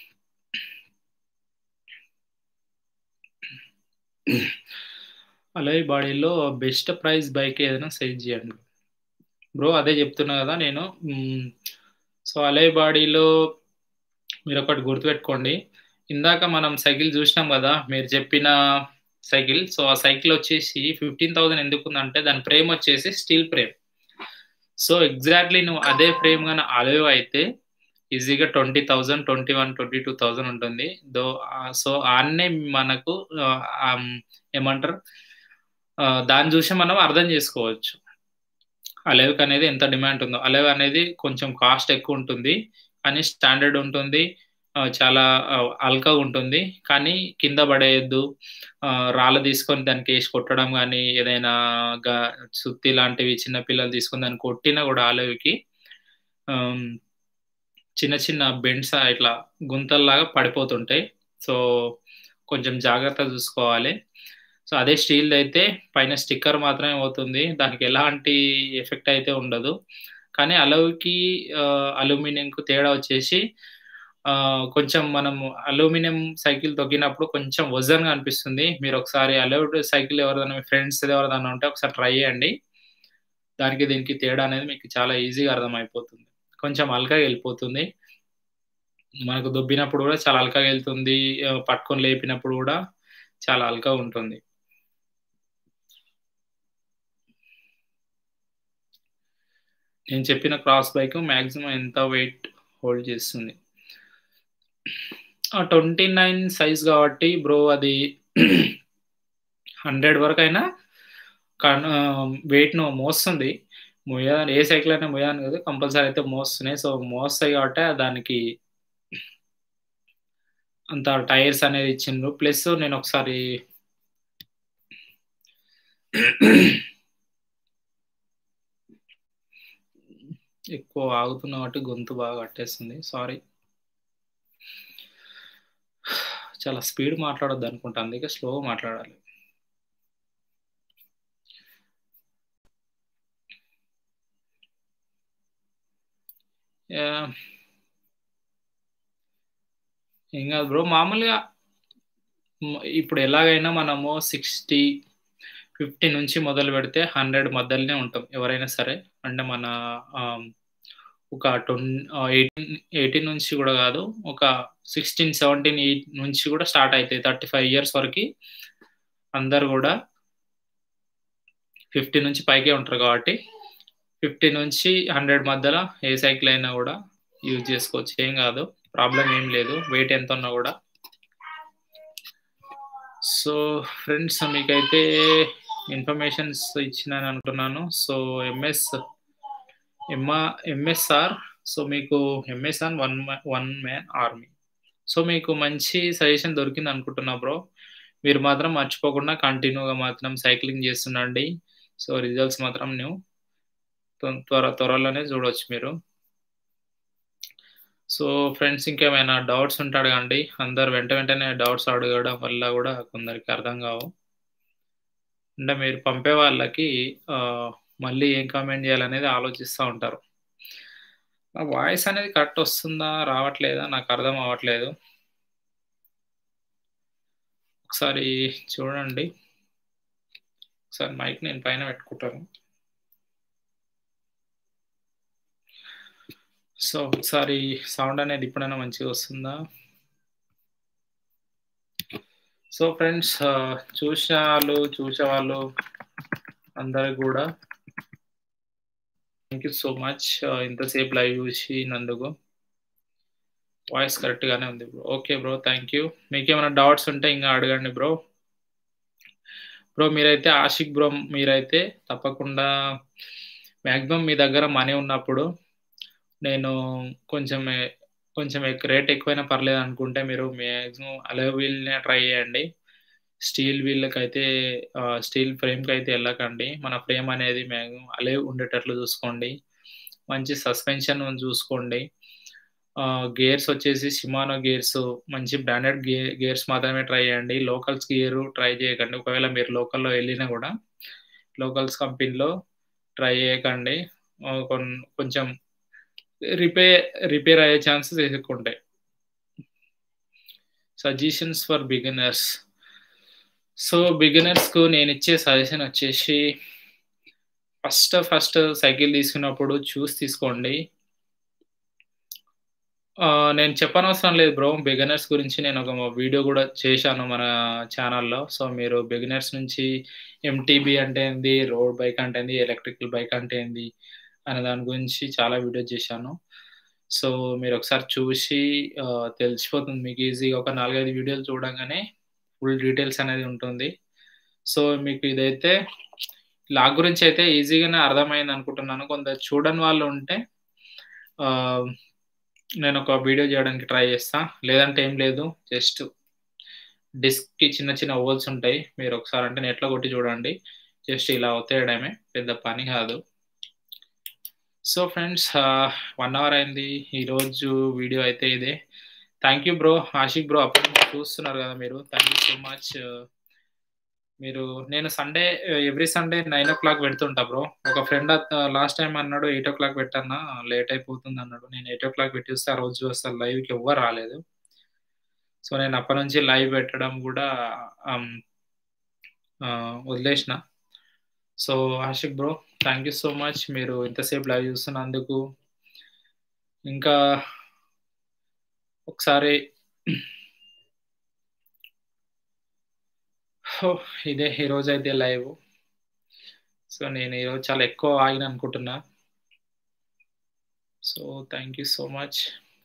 అలయ్ బాడీలో బెస్ట్ ప్రైస్ బైక్ ఏదైనా సజెస్ట్ జేయండి. బ్రో అదే జెప్తున్నా గదా! నేను హ్మ్. సో, అలయ్ బాడీలో మీరొకటి గుర్తుపెట్టుకోండి. ఇందాక మనం సైకిల్ జూసినాం గదా! మీరు చెప్పిన సైకిల్. సో, ఆ సైకిల్ వచ్చేసి 15,000 ఎందుకుందంటే దాని ఫ్రేమ్ వచ్చేసి స్టీల్ ఫ్రేమ్. సో, ఎగ్జాక్ట్‌లీ నువ్వు అదే ఫ్రేమ్ గాని అలయ్ అయితే ఈజీగా 20,000, 21, 22,000 ఉంటుంది. దో ఆహ్, సో, ఆడనే మనకు ఆహ్, ఆహ్, ఏమంటారు? ఆహ్, దాన్ని జూసి మనం అర్థం జేసుకోవచ్చు. అలయ్‌కనేది ఎంత డిమాండ్ ఉందో. అలయ్ అనేది కొంచెం కాస్ట్ ఎక్కువుంటుంది. కానీ స్టాండర్డ్ ఉంటుంది. ఆహ్, చాలా ఆహ్, హల్కగుంటుంది. కానీ కింద పడేయొద్దు. ఆహ్, రాళ్ళు తీసుకొని దానికేసి కొట్టడం గానీ, ఏదైనా గా సుత్తి లాంటివి చిన్న పిల్లలు తీసుకొని దాన్ని కొట్టినా గూడా అలయ్‌కి ఆహ్, చిన్న చిన్న బెండ్స్ ఆహ్, ఇట్లా గుంతల్లాగా పడిపోతుంటాయి. సో, కొంచెం జాగ్రత్తగా జూసుకోవాలి. సో, అదే స్టీల్‌దయితే పైన స్టిక్కర్ మాత్రమే పోతుంది. దానికి ఎలాంటి ఎఫెక్ట్ అయితే ఉండదు. కానీ అలయ్‌కి ఆహ్, అల్యూమినియంకు తేడా వచ్చేసి ఆహ్, కొంచెం మనము అల్యూమినియం సైకిల్ తొక్కినప్పుడు కొంచెం వజన్‌గా అనిపిస్తుంది. మీరొకసారి అలయ్‌డ్ సైకిల్ ఎవరిదైనా మీ ఫ్రెండ్స్‌ది ఎవరిదైనా ఉంటే ఒకసారి ట్రై జేయండి. దానికి దీనికి తేడా అనేది మీకు చాలా ఈజీగా అర్థమైపోతుంది. కొంచెం హల్కగా ఎళ్ళిపోతుంది. మనకు దొబ్బినప్పుడు గూడా చాలా హల్కగా ఎళ్తుంది. ఆహ్, పట్టుకొని లేపినప్పుడు గూడా చాలా హల్కగుంటుంది. నేను చెప్పిన క్రాస్ బైక్ మాక్సిమం ఎంత వెయిట్ హోల్డ్ చేస్తుంది? ఆ! 29 సైజ్ గాబట్టి బ్రో అది 100 వరకైనా కన్ ఆహ్, వెయిట్‌ను మోస్తుంది. మొయ్య ఏ సైకిల్ అయినా మొయ్యదని కాదు. కంపల్సరీ అయితే మోస్తున్నాయి. సో, మోస్తాయి గాబట్టే దానికి అంత టైర్స్ అనేది ఇచ్చిండ్రు. ప్లస్ నేనొకసారి ఎక్కువ వాగుతున్నా కాబట్టి గొంతు బాగా పట్టేస్తుంది. సారీ. చాలా స్పీడ్ మాట్లాడొద్దనుకుంటా. అందుకే స్లోగా మాట్లాడాలి. యాహ్! ఏం గాదు బ్రో. మామూలుగా హ్మ్. ఇప్పుడు ఎలాగైనా మనము 60, 50 నుంచి మొదలుపెడితే 100 మధ్యలోనే ఉంటాం. ఎవరైనా సరే. అంటే మన ఆహ్, ఒక టొన్ ఆహ్, 18, 18 నుంచి గూడా గాదు. ఒక 16, 17, 8 నుంచి గూడా స్టార్ట్ అయితాయి. 35 ఇయర్స్ వరకి అందరూ గూడా 50 నుంచి పైకే ఉంటారు గాబట్టి 50 నుంచి 100 మధ్యలో ఏ సైకిల్ అయినా గూడా యూజ్ జేసుకోవచ్చు. ఏం గాదు. ప్రాబ్లమ్ ఏం లేదు. వెయిట్ ఎంతున్నా గూడా. సో, ఫ్రెండ్స్ మీకైతే ఇన్ఫర్మేషన్స్ ఇచ్చినాను అనుకున్నాను. సో, ఎంఎస్ ఎంఆ ఎంఎస్ఆర్ సో, మీకు ఎంఎస్ఆర్ వన్ మ వన్ మ్యాన్ ఆర్మీ. సో, మీకు మంచి సజెషన్ దొరికిందనుకుంటున్నా బ్రో. మీరు మాత్రం మర్చిపోకుండా కంటిన్యూగా మాత్రం సైక్లింగ్ జేస్తుండండి. సో, రిజల్ట్స్ మాత్రం న్యూ తొం త్వర త్వరలోనే జూడొచ్చు మీరు. సో, ఫ్రెండ్స్ ఇంకేమైనా డౌట్స్ ఉంటే అడగండి. అందరూ వెంట వెంటనే డౌట్స్ అడగడం వల్ల గూడా కొందరికి అర్థం గావు. అంటే మీరు పంపే వాళ్ళకి ఆహ్, మళ్ళీ ఏం కామెంట్ జేయాలనేది ఆలోచిస్తా ఉంటారు. నా వాయిస్ అనేది కరెక్ట్ వస్తుందా? రావట్లేదా? నాకు అర్థం అవ్వట్లేదు. ఒకసారి చూడండి. ఒకసారి మైక్ నేను పైన పెట్టుకుంటాను. సో, ఒకసారి సౌండ్ అనేది ఇప్పుడైనా మంచిగా వస్తుందా? సో, ఫ్రెండ్స్ ఆహ్, చూశాలు చూసేవాళ్ళు అందరికి గూడా థాంక్ యూ సో మచ్. ఆహ్, ఇంతసేపు లైవ్ చూసినందుకు. వాయిస్ కరెక్ట్‌గానే ఉంది bro. Okay bro. Thank you. మీకేమైనా డౌట్స్ ఉంటే ఇంగా అడగండి బ్రో. బ్రో మీరైతే ఆషిక్ బ్రో మీరైతే తప్పకుండా మ్యాక్సిమం మీ దగ్గర మనీ ఉన్నప్పుడు నేను కొంచెం కొంచెం రేట్ ఎక్కువైనా పర్లేదు అనుకుంటే మీరు మ్యాక్సిమం అలో వీల్నే ట్రై చేయండి స్టీల్ వీళ్ళకి అయితే స్టీల్ ఫ్రేమ్కి అయితే వెళ్ళకండి మన ఫ్రేమ్ అనేది మ్యాక్సిమం అలే ఉండేటట్లు చూసుకోండి మంచి సస్పెన్షన్ చూసుకోండి గేర్స్ వచ్చేసి సిమానో గేర్స్ మంచి బ్రాండెడ్ గే గేర్స్ మాత్రమే ట్రై చేయండి లోకల్స్ గేర్ ట్రై చేయకండి ఒకవేళ మీరు లోకల్లో వెళ్ళినా కూడా లోకల్స్ కంపెనీలో ట్రై చేయకండి కొంచెం రిపేర్ రిపేర్ అయ్యే ఛాన్సెస్ ఎక్కువ ఉంటాయి సజెషన్స్ ఫర్ బిగినర్స్ సో బిగినర్స్కు నేను ఇచ్చే సజెషన్ వచ్చేసి ఫస్ట్ ఫస్ట్ సైకిల్ తీసుకున్నప్పుడు చూసి తీసుకోండి నేను చెప్పనవసరం లేదు బ్రో బిగినర్స్ గురించి నేను ఒక వీడియో కూడా చేశాను మన ఛానల్లో సో మీరు బిగినర్స్ నుంచి ఎంటీబీ అంటే ఏంది రోడ్ బైక్ అంటే ఏంది ఎలక్ట్రికల్ బైక్ అంటే ఏంది అనే దాని గురించి చాలా వీడియో చేశాను సో మీరు ఒకసారి చూసి తెలిసిపోతుంది మీకు ఈజీగా ఒక నాలుగైదు వీడియోలు చూడంగానే ఫుల్ డీటెయిల్స్ అనేది ఉంటుంది సో మీకు ఇదైతే లాగ్ గురించి అయితే ఈజీగానే అర్థమైంది అనుకుంటున్నాను కొంత చూడని వాళ్ళు ఉంటే నేను ఒక వీడియో చేయడానికి ట్రై చేస్తా లేదంటే ఏం లేదు జస్ట్ డిస్క్కి చిన్న చిన్న హోల్స్ ఉంటాయి మీరు ఒకసారి అంటే నెట్లో కొట్టి చూడండి జస్ట్ ఇలా ఒత్తేయడమే పెద్ద పని కాదు సో ఫ్రెండ్స్ వన్ అవర్ అయింది ఈరోజు వీడియో అయితే ఇదే thank you bro Ashiq bro అప్పుడు చూస్తున్నారు కదా మీరు థ్యాంక్ యూ సో మచ్ మీరు నేను Sunday every Sunday nine o'clock పెడుతుంటా బ్రో ఒక ఫ్రెండ్ లాస్ట్ టైం అన్నాడు ఎయిట్ ఓ క్లాక్ పెట్టన్నా లేట్ అయిపోతుంది అన్నాడు నేను ఎయిట్ ఓ క్లాక్ పెట్టి వస్తే ఆ రోజు అసలు లైవ్కి ఎవ్వరు రాలేదు సో నేను అప్పటి నుంచి లైవ్ పెట్టడం కూడా వదిలేసిన so Ashiq bro thank you so much మీరు ఇంతసేపు లైవ్ చూస్తున్నందుకు ఇంకా ఒకసారి ఇదే ఈరోజు అయితే లైవ్ సో నేను ఈరోజు చాలా ఎక్కువ ఆగిన అనుకుంటున్నా so thank you so much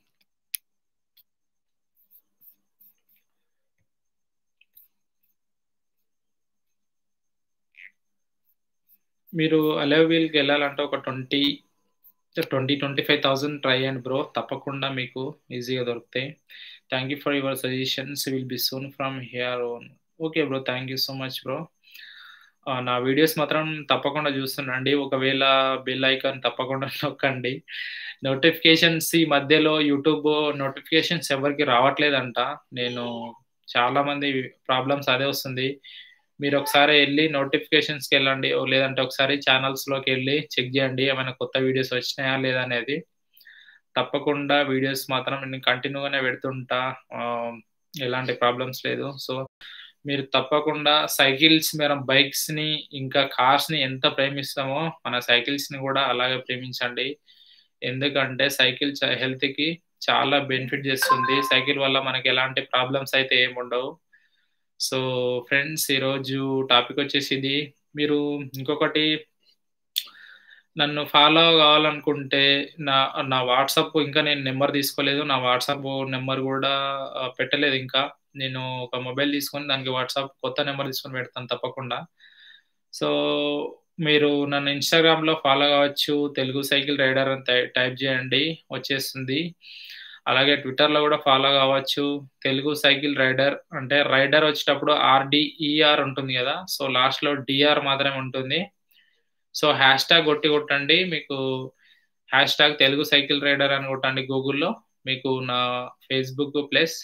మీరు అలవీల్కి వెళ్ళాలంటే ఒక twenty twenty twenty five thousand try and bro తప్పకుండా మీకు ఈజీగా దొరుకుతాయి thank you for your suggestions will be soon from here on okay bro thank you so much bro నా వీడియోస్ మాత్రం తప్పకుండా చూస్తుండండి ఒకవేళ బెల్ ఐకాన్ తప్పకుండా నొక్కండి నోటిఫికేషన్స్ ఈ మధ్యలో యూట్యూబ్ నోటిఫికేషన్స్ ఎవరికి రావట్లేదంట నేను చాలా మంది ప్రాబ్లమ్స్ అదే వస్తుంది మీరు ఒకసారి వెళ్ళి నోటిఫికేషన్స్కి వెళ్ళండి లేదంటే ఒకసారి ఛానల్స్లోకి వెళ్ళి చెక్ చేయండి ఏమైనా కొత్త వీడియోస్ వచ్చినాయా లేదా అనేది తప్పకుండా వీడియోస్ మాత్రం నేను కంటిన్యూగానే పెడుతుంటా ఎలాంటి ప్రాబ్లమ్స్ లేదు సో మీరు తప్పకుండా సైకిల్స్ మనం బైక్స్ని ఇంకా కార్స్ని ఎంత ప్రేమిస్తామో మన సైకిల్స్ని కూడా అలాగే ప్రేమించండి ఎందుకంటే సైకిల్ హెల్త్కి చాలా బెనిఫిట్ చేస్తుంది సైకిల్ వల్ల మనకి ఎలాంటి ప్రాబ్లమ్స్ అయితే ఏముండవు సో ఫ్రెండ్స్ ఈరోజు టాపిక్ వచ్చేసి ఇది మీరు ఇంకొకటి నన్ను ఫాలో కావాలనుకుంటే నా నా వాట్సాప్ ఇంకా నేను నెంబర్ తీసుకోలేదు నా వాట్సాప్ నెంబర్ కూడా పెట్టలేదు ఇంకా నేను ఒక మొబైల్ తీసుకొని దానికి వాట్సాప్ కొత్త నెంబర్ తీసుకొని పెడతాను తప్పకుండా సో మీరు నన్ను ఇన్స్టాగ్రామ్లో ఫాలో కావచ్చు తెలుగు సైకిల్ రైడర్ అని టైప్ చేయండి వచ్చేస్తుంది అలాగే ట్విట్టర్లో కూడా ఫాలో కావచ్చు తెలుగు సైకిల్ రైడర్ అంటే రైడర్ వచ్చేటప్పుడు ఆర్డిఈఆర్ ఉంటుంది కదా సో లాస్ట్లో డిఆర్ మాత్రమే ఉంటుంది సో హ్యాష్ ట్యాగ్ కొట్టి కొట్టండి మీకు hashtag Telugu cycle rider అని కొట్టండి గూగుల్లో మీకు నా ఫేస్బుక్ ప్లస్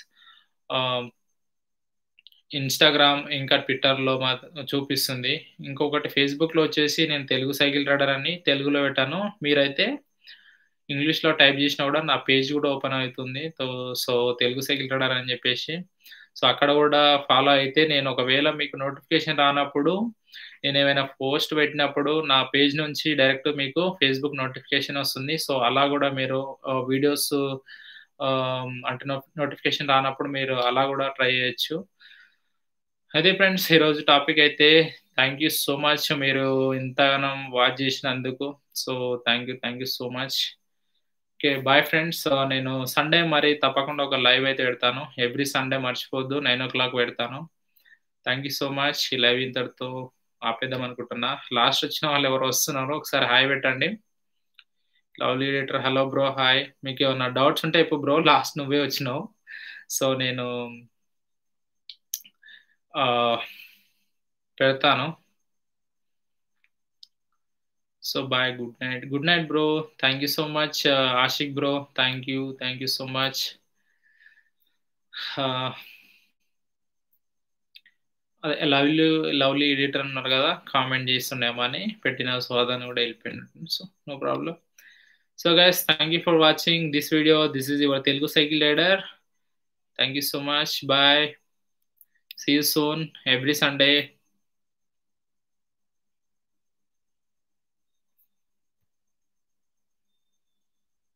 ఇన్స్టాగ్రామ్ ఇంకా ట్విట్టర్లో మా చూపిస్తుంది ఇంకొకటి ఫేస్బుక్లో వచ్చేసి నేను తెలుగు సైకిల్ రైడర్ అని తెలుగులో పెట్టాను మీరైతే ఇంగ్లీష్లో టైప్ చేసినా కూడా నా పేజ్ కూడా ఓపెన్ అవుతుంది సో తెలుగు సైకిల్ రైడర్ అని చెప్పేసి సో అక్కడ కూడా ఫాలో అయితే నేను ఒకవేళ మీకు నోటిఫికేషన్ రానప్పుడు నేను ఏమైనా పోస్ట్ పెట్టినప్పుడు నా పేజ్ నుంచి డైరెక్ట్ మీకు ఫేస్బుక్ నోటిఫికేషన్ వస్తుంది సో అలా కూడా మీరు వీడియోస్ అంటే నోటిఫికేషన్ రానప్పుడు మీరు అలా కూడా ట్రై చేయొచ్చు అదే ఫ్రెండ్స్ ఈరోజు టాపిక్ అయితే థ్యాంక్ యూ సో మచ్ మీరు ఇంతగానం వాచ్ చేసినందుకు so thank you thank you so much okay bye friends నేను సండే మరి తప్పకుండా ఒక లైవ్ అయితే పెడతాను ఎవ్రీ సండే మర్చిపోద్దు నైన్ ఓ క్లాక్ పెడతాను థ్యాంక్ యూ సో మచ్ ఈ లైవ్ ఇంతటితో ఆపేద్దాం అనుకుంటున్నా లాస్ట్ వచ్చిన వాళ్ళు ఎవరు వస్తున్నారో ఒకసారి హాయ్ పెట్టండి lovely editor hello bro hi మీకు ఏమన్నా డౌట్స్ ఉంటే ఇప్పుడు బ్రో లాస్ట్ నువ్వే వచ్చినావు సో నేను పెడతాను so bye good night good night bro thank you so much Ashiq bro thank you thank you so much అదే లవ్లీ లవ్లీ ఎడిటర్ అన్నారు కదా కామెంట్ చేస్తుండేమో అని పెట్టిన సో అదని కూడా వెళ్ళిపోయినట్టు so no problem so guys thank you for watching this video this is your Telugu cycle rider thank you so much bye see you soon every Sunday